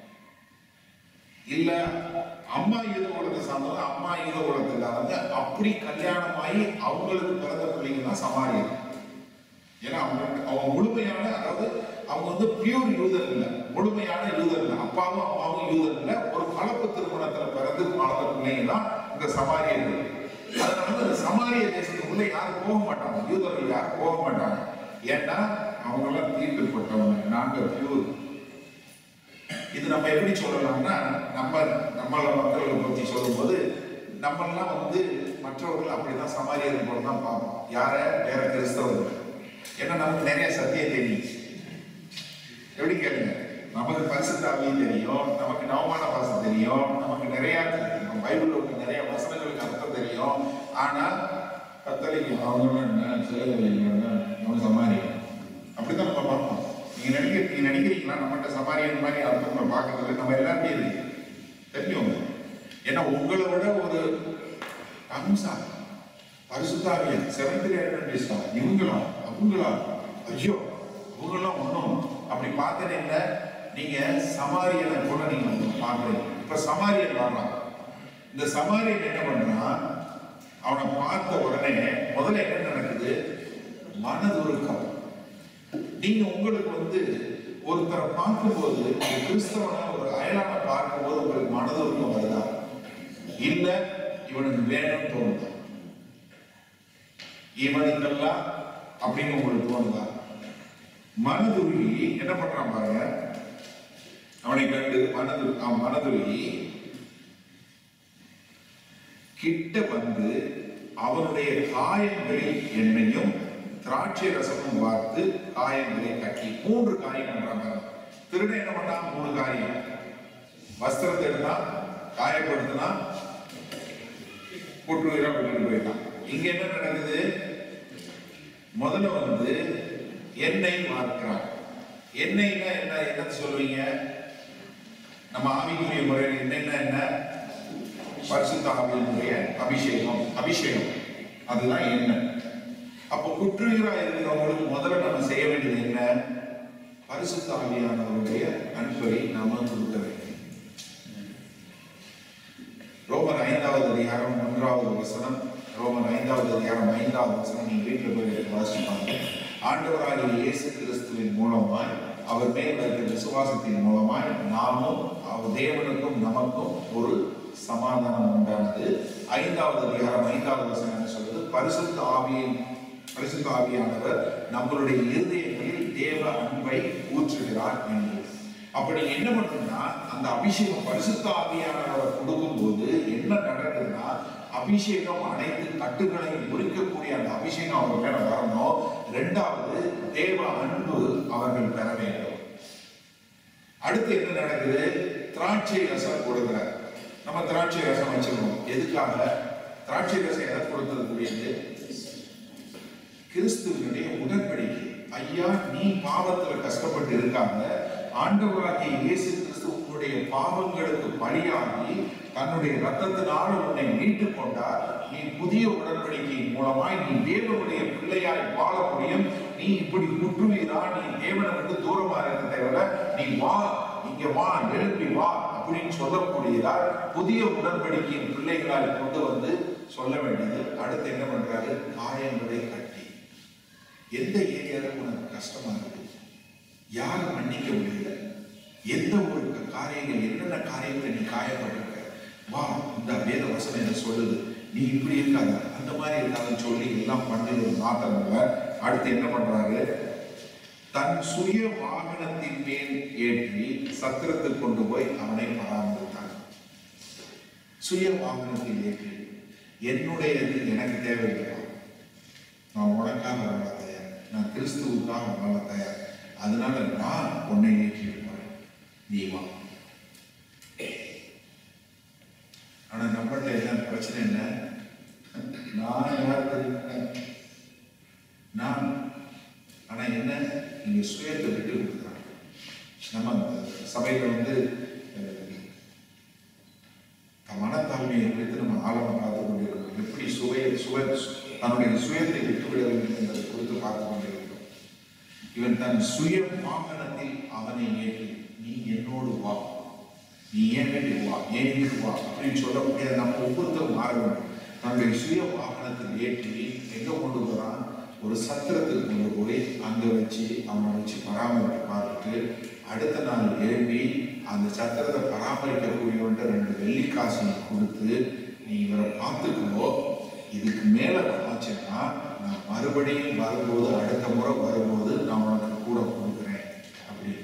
இல்ல அம்மா யூத குலத்தை சார்ந்தவங்க அம்மா யூத குலத்தை இல்லாதவங்க அப்படி கல்யாணமாகி அவங்களுக்கு பிறந்த பிள்ளைங்க தான் சமாரியர் ஏன்னா அவங்க அவங்க முழுமையான அதாவது அவங்க வந்து பியூர் யூதர் இல்ல முழுமையான யூதர் இல்ல அப்பாவும் அம்மாவும் யூதர் இல்ல ஒரு கலப்பு திருமணத்துல பிறந்து வளர்ந்த பிள்ளைங்க தான் இந்த சமாரியர்கள் அதனால இந்த சமாரிய தேசத்துக்குள்ள யாரும் போக மாட்டாங்க யூதர்கள் யாரும் போக மாட்டாங்க ஏன்னா அவங்க எல்லாம் தீர்க்கப்பட்டவங்க நாங்க பியூர் இது நம்ம எப்படி சொல்லலாம்னா நம்ம நம்மள மக்களை பத்தி சொல்லும்போது நம்மெல்லாம் வந்து மற்றவர்கள் அப்படிதான் சமாரியர்கள் போல தான் பார்ப்போம் யார வேற கிறிஸ்தவர்கள் ஏன்னா நமக்கு நிறைய சத்தியம் தெரியும் எப்படி கேளுங்க நமக்கு பரிசுத்தாவியும் தெரியும் நமக்கு நவமான பாசம் தெரியும் நமக்கு நிறைய நம்ம பைபிள்ல உள்ள நிறைய வசனங்களுக்கு அர்த்தம் தெரியும் ஆனா கத்தலிக்கு அவங்க என்ன சிலைகள் அவங்க சமாரியம் அப்படிதான் நம்ம பார்ப்போம் நீங்க நினைக்க நீங்க நினைக்கிறீங்களா நம்மகிட்ட சமாரியன் மாதிரி அர்த்தங்களை பார்க்கறது நம்ம எல்லாருமே இருக்கு தெரியும் ஏன்னா உங்களை விட ஒரு அம்சா பரிசுத்தாவியன் செவன்த் அட்வென்டிஸ்டா இவங்களா அவங்களா ஐயோ அவங்கெல்லாம் ஒண்ணும் அப்படி பார்த்தது என்ன நீங்க சமாரியனை கூட நீங்க பார்க்குறீங்க இப்ப சமாரியன் வர்றான் இந்த சமாரியன் என்ன பண்றான் அவனை பார்த்த உடனே முதல்ல என்ன நடக்குது மனதுருக்கம் நீங்க உங்களுக்கு வந்து ஒருத்தரை பார்க்கும்போது ஒரு கிறிஸ்தவனை ஒரு அயலான பார்க்கும்போது உங்களுக்கு மனதுருக்கம் வருதா இல்ல இவனுக்கு வேணும்னு தோணுதா இவனுக்கெல்லாம் அப்படின்னு உங்களுக்கு தோணுதா மனதுருகி என்ன பண்றான் பாருங்க அவனை கண்டு மனது அவன் மனதுருகி கிட்ட வந்து அவனுடைய காயங்களில் எண்ணெயும் திராட்சை ரசமும் பார்த்து காயங்களை கட்டி மூன்று காரியம் பண்றாங்க திருடன் என்ன பண்ணான் மூணு காரியம் வஸ்திரத்தை எடுத்தான் காயப்படுத்தினா கூட்டுயிரா விட்டுட்டு போயிட்டான் இங்க என்ன நடக்குது முதல்ல வந்து எண்ணெய் வார்க்கிறார் எண்ணெய்னா என்ன என்ன சொல்லுவீங்க நம்ம ஆவிக்குரிய முறையில் எண்ணெய்னா என்ன பரிசுத்த ஆவியினுடைய அபிஷேகம் அபிஷேகம் அதுதான் எண்ணெய் அப்போ குற்றுயிரா இருக்கிறவங்களுக்கு முதல்ல நம்ம செய்ய வேண்டியது என்ன பரிசுத்த ஆவியானவருடைய அன்பை நாம கொடுக்க வேண்டும் ரோமர் ஐந்தாவது அதிகாரம் ஒன்றாவது வசனம் ரோமர் ஐந்தாவது அதிகாரம் ஐந்தாவது வசனம் நீங்க வீட்டில் போய் எடுத்து வாசிச்சு பாருங்க ஆண்டவராகிய இயேசு கிறிஸ்துவின் மூலமாய் அவர் மேல் வைத்த விசுவாசத்தின் மூலமாய் நாமும் அவர் தேவனுக்கும் நமக்கும் ஒரு சமாதானம் உண்டானது ஐந்தாவது அதிகாரம் ஐந்தாவது வசனம் என்ன சொல்றது பரிசுத்த ஆவியின் பரிசுத்த ஆவியானவர் நம்மளுடைய இருதயங்களில் தேவ அன்பை ஊற்றுகிறார் என்று அப்ப நீங்க என்ன பண்ணணும்னா அந்த அபிஷேகம் பரிசுத்த ஆவியானவர் கொடுக்கும்போது என்ன நடக்குதுன்னா அபிஷேகம் அனைத்து கட்டுகளையும் முறிக்கக்கூடிய அந்த அபிஷேகம் அவங்க மேல வரணும் ரெண்டாவது தேவ அன்பு அவர்கள் பெற வேண்டும் அடுத்து என்ன நடக்குது திராட்சை ரசம் கொடுக்கிறார் நம்ம திராட்சை ரசம் வச்சிருக்கோம் எதுக்காக திராட்சை ரசம் எதை கொடுத்ததுக்குரியது கிறிஸ்துவனுடைய உடன்படிக்கை ஐயா நீ பாவத்துல கஷ்டப்பட்டு இருக்காங்க ஆண்டவராகிய இயேசு கிறிஸ்து உன்னுடைய பாவங்களுக்கு பலியாகி தன்னுடைய ரத்தத்தினால் உன்னை மீட்டுக் கொண்டார் நீ புதிய உடன்படிக்கையின் மூலமாய் நீ தேவனுடைய பிள்ளையாய் வாழ முடியும் நீ இப்படி முற்றுவீரா நீ தேவனை விட்டு தூரமா இருக்க தேவையில்ல நீ வா இங்க வா எழுப்பி வா அப்படின்னு சொல்லக்கூடியதா புதிய உடன்படிக்கையின் பிள்ளைகளால் கொண்டு வந்து சொல்ல வேண்டியது அடுத்து என்ன பண்றாரு காயங்களை கட்டி எந்த ஏரியால உனக்கு கஷ்டமா இருக்கு யாரை மன்னிக்க முடியல எந்த ஒரு காரியங்கள் என்னென்ன காரியங்களை நீ காயப்பட்டிருக்க வா இந்த வேத வசனம் என்ன சொல்லுது நீ இப்படி இருக்காத அந்த மாதிரி இருக்காதுன்னு சொல்லி எல்லாம் பண்ணது மாத்திரமல்ல அடுத்து என்ன பண்றாரு தன் சுய வாகனத்தின் மேல் ஏற்றி சத்திரத்தில் கொண்டு போய் அவனை பராமரித்தான் சுய வாகனத்தில் ஏற்றி என்னுடையது எனக்கு தேவையில்லை நான் உனக்காக வாழ தயார் நான் கிறிஸ்துவுக்காக வாழ தயார் அதனால நான் உன்னை ஏற்றி போறேன் நீ வா ஆனா நம்மள்ட்ட என்ன பிரச்சனை என்ன நான் யார் தெரியுமா? நான் ஆனா என்ன நீங்க சுயத்தை விட்டு கொடுக்குறாங்க நம்ம அந்த சபையில வந்து அஹ், மனத்தாழ்மையை குறித்து நம்ம ஆழமா பார்த்து கொண்டிருக்கிறோம் எப்படி சுவையை சுவை தன்னுடைய சுயத்தை விட்டுவிட வேண்டும் என்பதை குறித்து பார்த்து கொண்டிருக்கிறோம் இவன் தன் சுய வாகனத்தில் அவனை ஏற்றி நீ என்னோடு வா நீ ஏன் வீட்டுக்கு வா ஏன் வீட்டுக்கு வா அப்படின்னு சொல்லக்கூடிய நம்ம ஒவ்வொருத்தரும் மாற வேண்டும் தன்னுடைய சுய வாகனத்தில் ஏற்றி எங்க கொண்டு போறான் ஒரு சத்திரத்துக்கு கொண்டு போய் அங்க வச்சு அவனை வச்சு பராமரிக்க பார்த்துட்டு அடுத்த நாள் எழுப்பி அந்த சத்திரத்தை பராமரிக்கக்கூடியவன்ட்ட ரெண்டு வெள்ளி காசை கொடுத்து நீ இவரை பார்த்துக்கோ இதுக்கு மேல ஆச்சுன்னா நான் மறுபடியும் வரும்போது அடுத்த முறை வரும்போது நான் உனக்கு கூட கொடுக்குறேன் அப்படின்னு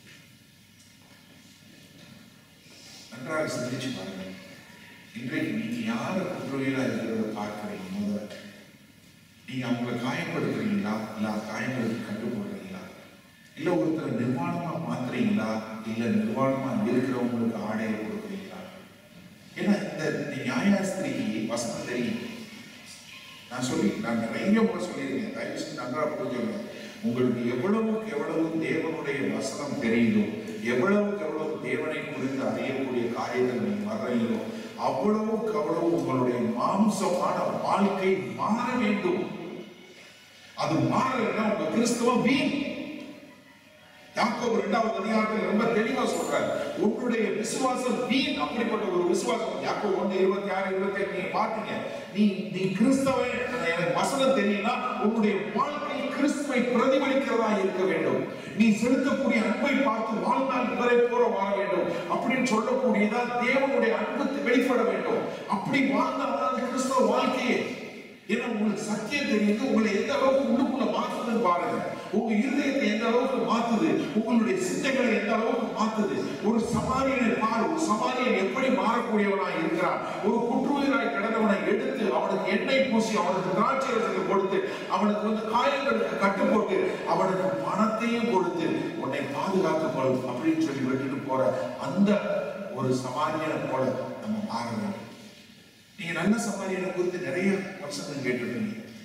நன்றாக சிந்திச்சு பாருங்க இன்றைக்கு நீங்க யாரை குற்றவியலா இருக்கிறத பார்க்கிறீங்க முதல்ல நீங்க அவங்கள காயப்படுத்துறீங்களா இல்ல அந்த காயங்களுக்கு கட்டுப்படுறீங்களா இல்ல ஒருத்தரை நிர்வாணமா மாத்துறீங்களா இல்ல நிர்வாணமா இருக்கிறவங்களுக்கு ஆடையை கொடுக்குறீங்களா ஏன்னா இந்த இந்த நியாயாஸ்திரிக்கு வசனம் தெரியும் நான் சொல்லி நான் நிறைய முறை சொல்லியிருக்கேன் தயவு செஞ்சு நன்றாக புரிஞ்சுக்கணும் உங்களுக்கு எவ்வளவுக்கு எவ்வளவு தேவனுடைய வசனம் தெரியுதோ எவ்வளவுக்கு எவ்வளவு தேவனை குறித்து அறியக்கூடிய காரியங்கள் நீங்க வர்றீங்களோ அவ்வளவுக்கு அவ்வளவு உங்களுடைய மாம்சமான வாழ்க்கை மாற வேண்டும் அது மாறலைன்னா உங்க கிறிஸ்தவம் வீண் யாக்கோபு இரண்டாவது அதிகாரத்தில் ரொம்ப தெளிவா சொல்றாரு உன்னுடைய விசுவாசம் வீண் அப்படிப்பட்ட ஒரு விசுவாசம் யாக்கோபு ஒன்று இருபத்தி ஆறு இருபத்தி ஏழு நீங்க பாத்தீங்க நீ நீ கிறிஸ்தவன் எனக்கு வசனம் தெரியும்னா உன்னுடைய வாழ்க்கை கிறிஸ்துவை பிரதிபலிக்கிறதா இருக்க வேண்டும் நீ செலுத்தக்கூடிய அன்பை பார்த்து வாழ்நாள் இவரை போல வாழ வேண்டும் அப்படின்னு சொல்லக்கூடியதா தேவனுடைய அன்பு வெளிப்பட வேண்டும் அப்படி வாழ்ந்தால்தான் அது கிறிஸ்தவ வாழ்க்கையே ஏன்னா உங்களுக்கு சத்தியம் தெரியுது உங்களை எந்த அளவுக்கு உள்ளுக்குள்ள மாத்துதுன்னு பாருங்க உங்க இருதயத்தை எந்த அளவுக்கு மாத்துது உங்களுடைய சிந்தைகளை எந்த அளவுக்கு மாத்துது ஒரு சமாரியனை பாரு ஒரு சமாரியன் எப்படி மாறக்கூடியவனா இருக்கிறான் ஒரு குற்றுயிராய் கிடந்தவனை எடுத்து அவனுக்கு எண்ணெய் பூசி அவனுக்கு திராட்சை ரசத்தை கொடுத்து அவனுக்கு வந்து காயங்களுக்கு கட்டு போட்டு அவனுக்கு பணத்தையும் கொடுத்து உன்னை பாதுகாத்துக் கொள் அப்படின்னு சொல்லி விட்டுட்டு போற அந்த ஒரு சமாரியனை போல நம்ம மாற வேண்டும் நீங்க நல்ல சமாரியனை குறித்து நிறைய வசனம் கேட்டிருக்கீங்க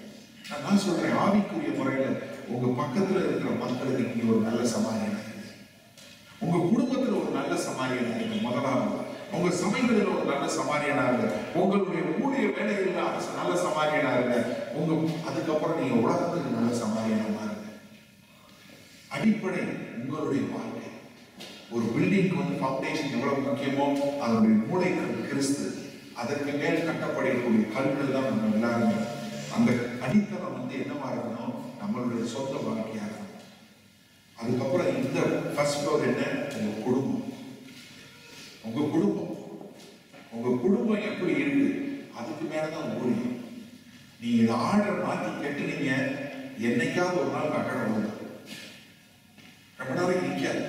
நான் நான் சொல்றேன் ஆவிக்குரிய முறையில உங்க பக்கத்துல இருக்கிற மக்களுக்கு நீங்க ஒரு நல்ல சமாளியம் உங்க குடும்பத்துல ஒரு நல்ல சமாரியனா இருங்க முதலாவது உங்க சமையலில் ஒரு நல்ல சமாரியனா இருங்க உங்களுடைய ஊழிய வேலைகள்ல அரசு நல்ல சமாரியனா இருங்க உங்க அதுக்கப்புறம் நீங்க உலகத்துக்கு நல்ல சமாரியனா இருங்க அடிப்படை உங்களுடைய வாழ்க்கை ஒரு பில்டிங்க்கு வந்து ஃபவுண்டேஷன் எவ்வளவு முக்கியமோ அதனுடைய மூளைக்கு கிறிஸ்து அதற்கு மேல் கட்டப்படக்கூடிய கல்கள் தான் நம்ம எல்லாருமே அந்த அடித்தளம் வந்து என்னவா இருக்கணும் நம்மளுடைய சொந்த வாழ்க்கையா இருக்கணும் அதுக்கப்புறம் இந்த ஃபர்ஸ்ட் ஃப்ளோர் என்ன உங்க குடும்பம் உங்க குடும்பம் உங்க குடும்பம் எப்படி இருக்கு அதுக்கு மேலதான் ஊழியம் நீங்க இதை ஆர்டர் மாத்தி கட்டுனீங்க என்னைக்காவது ஒரு நாள் கட்டடம் விழுது ரொம்ப நாளைக்கு நிக்காது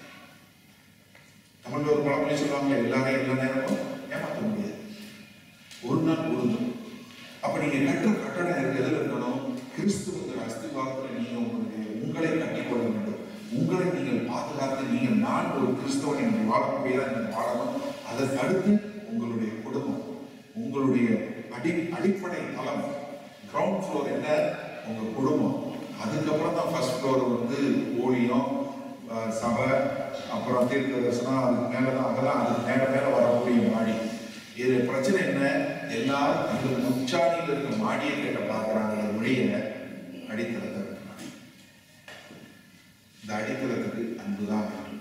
தமிழ்ல ஒரு பழமொழி சொல்லுவாங்க எல்லாரையும் எல்லா நேரமும் ஏமாற்ற முடியாது ஒரு நாள் விழுந்தும் அப்ப நீங்க கட்டுற கட்டடம் இருக்கு எதுல இருக்கணும் கிறிஸ்துவ அஸ்திவாரத்துல நீங்க உங்களுடைய உங்களை கட்டிக்கொள்ள வேண்டும் உங்களை நீங்கள் பாதுகாத்து நீங்கள் நான் ஒரு கிறிஸ்தவன் என்று வாழக்கூடியதா நீங்கள் வாழணும் அதற்கு அடுத்து உங்களுடைய குடும்பம் உங்களுடைய அடி அடிப்படை தளம் கிரவுண்ட் ஃப்ளோர் என்ன உங்க குடும்பம் அதுக்கப்புறம் தான் ஃபர்ஸ்ட் ஃப்ளோர் வந்து ஊழியம் அஹ், சபை அப்புறம் தீர்க்க தரிசனம் அதுக்கு மேலே தான் அதெல்லாம் அதுக்கு மேலே மேலே வரக்கூடிய மாடி இது பிரச்சனை என்ன எல்லாரும் அந்த உச்சாணியில் இருக்க மாடியை கேட்ட பார்க்குறாங்க ஒழிய அடித்தளத்தை இருக்கிறாங்க இந்த அடித்தளத்துக்கு அன்புதான் வேண்டும்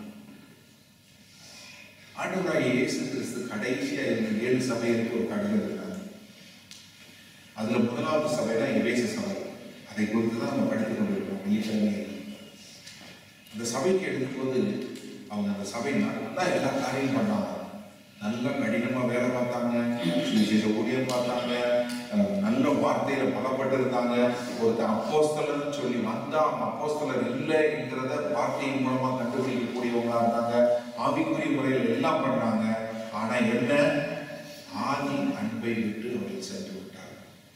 ஆண்டவராகிய இயேசு கிறிஸ்து கடைசியா இருந்த ஏழு சபைகளுக்கு ஒரு கடிதம் இருக்கிறாங்க அதுல முதலாவது சபை தான் எபேச சபை அதை குறித்து தான் நம்ம படித்துக் கொண்டிருக்கிறோம் ஈசனியை அந்த சபைக்கு எடுக்கும்போது அவங்க அந்த சபை நல்லா எல்லா காரியம் பண்ணாங்க நல்லா கடினமா வேலை பார்த்தாங்க சுவிசேஷ ஊழியம் பார்த்தாங்க அஹ் நல்ல வார்த்தையில பலப்பட்டு இருந்தாங்க ஒருத்தர் அப்போஸ்தலர்னு சொல்லி வந்தா அவன் அப்போஸ்தலர் இல்லைங்கிறத வார்த்தையின் மூலமா கண்டுபிடிக்கக்கூடியவங்களா இருந்தாங்க ஆவிக்குரிய முறையில் எல்லாம் பண்ணாங்க ஆனா என்ன ஆதி அன்பை விட்டு அவர்கள் சென்று விட்டார்கள்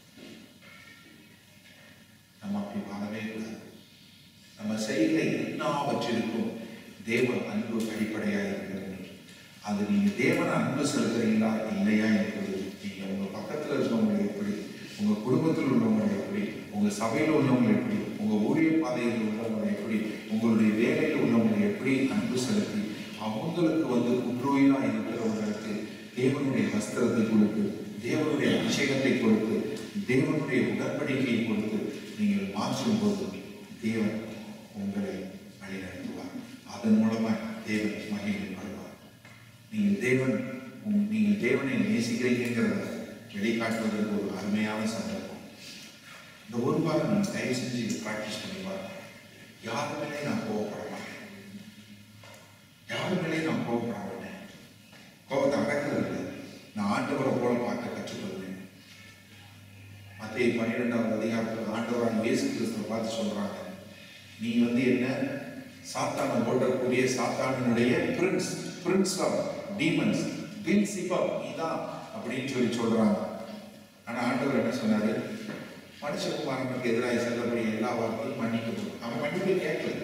நம்ம அப்படி வாழவே கூடாது நம்ம செய்கிற எல்லாவற்றிற்கும் தேவ அன்பு அடிப்படையாக இருக்கிறது அது நீங்க தேவனை அன்பு செலுத்துறீங்களா இல்லையா என்பது நீங்க உங்க பக்கத்துல இருக்கவங்க எப்படி உங்க குடும்பத்தில் உள்ளவங்க எப்படி உங்க சபையில் உள்ளவங்க எப்படி உங்க ஊழிய பாதையில் உள்ளவங்க எப்படி உங்களுடைய வேலையில் உள்ளவங்க எப்படி அன்பு செலுத்தி அவங்களுக்கு வந்து குற்றோயிலா இருக்கிறவங்களுக்கு தேவனுடைய வஸ்திரத்தை கொடுத்து தேவனுடைய அபிஷேகத்தை கொடுத்து தேவனுடைய உடன்படிக்கையை கொடுத்து நீங்கள் மாற்றும் போது தேவன் உங்களை வழிநடத்துவார் அதன் மூலமா தேவன் மகிழ்ப்படுவார் நீங்கள் தேவன் உங்க- நீங்கள் தேவனை நேசிக்கிறீங்கிறத வெளிக்காட்டுவதற்கு ஒரு அருமையான சந்தர்ப்பம் இந்த ஒரு வாரம் நீங்கள் தயவு செஞ்சு இது ப்ராக்டிஸ் பண்ணி பாருங்க யார் மேலே நான் கோவப்பட மாட்டேன் யார் மேலே நான் கோவப்பட மாட்டேன் கோபத்தை அடக்கிறது இல்லை நான் ஆண்டவரை போல பார்க்க கற்றுக்கொள்வேன் மத்திய பன்னிரெண்டாவது அதிகாரத்தில் ஆண்டவரான இயேசு கிறிஸ்துவை பார்த்து சொல்றாங்க நீ வந்து என்ன சாத்தான ஓட்டக்கூடிய சாத்தானினுடைய பிரின்ஸ் பிரின்ஸ் ஆஃப் டீமன்ஸ் பிரின்சிபா நீதான் அப்படின்னு சொல்லி சொல்றாங்க ஆனா ஆண்டவர் என்ன சொன்னாரு மனுஷகுமாரனுக்கு எதிராக செல்லக்கூடிய எல்லா வார்த்தையும் மன்னிக்கப்படும் அவன் மன்னிப்பை கேட்கல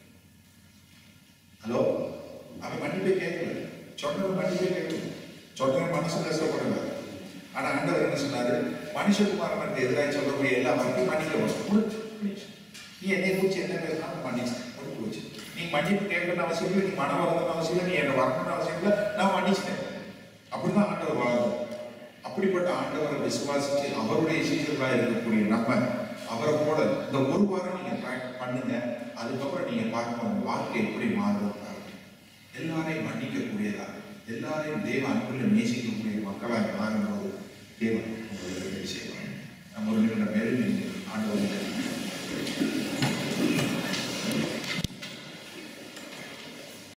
ஹலோ அவன் மன்னிப்பை கேட்கல சொன்னவன் மன்னிப்பை கேட்கல சொன்னவன் மனசு கஷ்டப்படல ஆனா ஆண்டவர் என்ன சொன்னாரு மனுஷகுமாரனுக்கு எதிராக சொல்லக்கூடிய எல்லா வார்த்தையும் மன்னிக்கப்படும் முடிஞ்சு, முடிஞ்சு. நீ என்னை குறிச்சு என்ன பேசினாலும் மன்னிச்சு முடிஞ்சு போச்சு நீ மன்னிப்பு கேட்கணும்னு அவசியம் இல்லை நீ மனம் வரணும்னு அவசியம் இல்லை நீ என்னை வரணும்னு அவசியம் இல்லை நான் மன்னிச்சிட்டேன் அப்படிதான் ஆண்டவர் வாழ்ந்தார் அப்படிப்பட்ட ஆண்டவரை விசுவாசிச்சு அவருடைய சீசர்களாக இருக்கக்கூடிய நம்ம அவரை போல இந்த ஒரு வாரம் நீங்க practice பண்ணுங்க அதுக்கப்புறம் நீங்க பார்க்க உங்க வாழ்க்கை எப்படி மாறும் பாருங்க. எல்லாரையும் மன்னிக்கக்கூடியதா எல்லாரையும் தேவ அன்புல நேசிக்கக்கூடிய மக்களாக மாறும்போது தேவன் உங்களுக்கு உதவி செய்வார் நம்ம ஒரு நிமிடம் மேலும்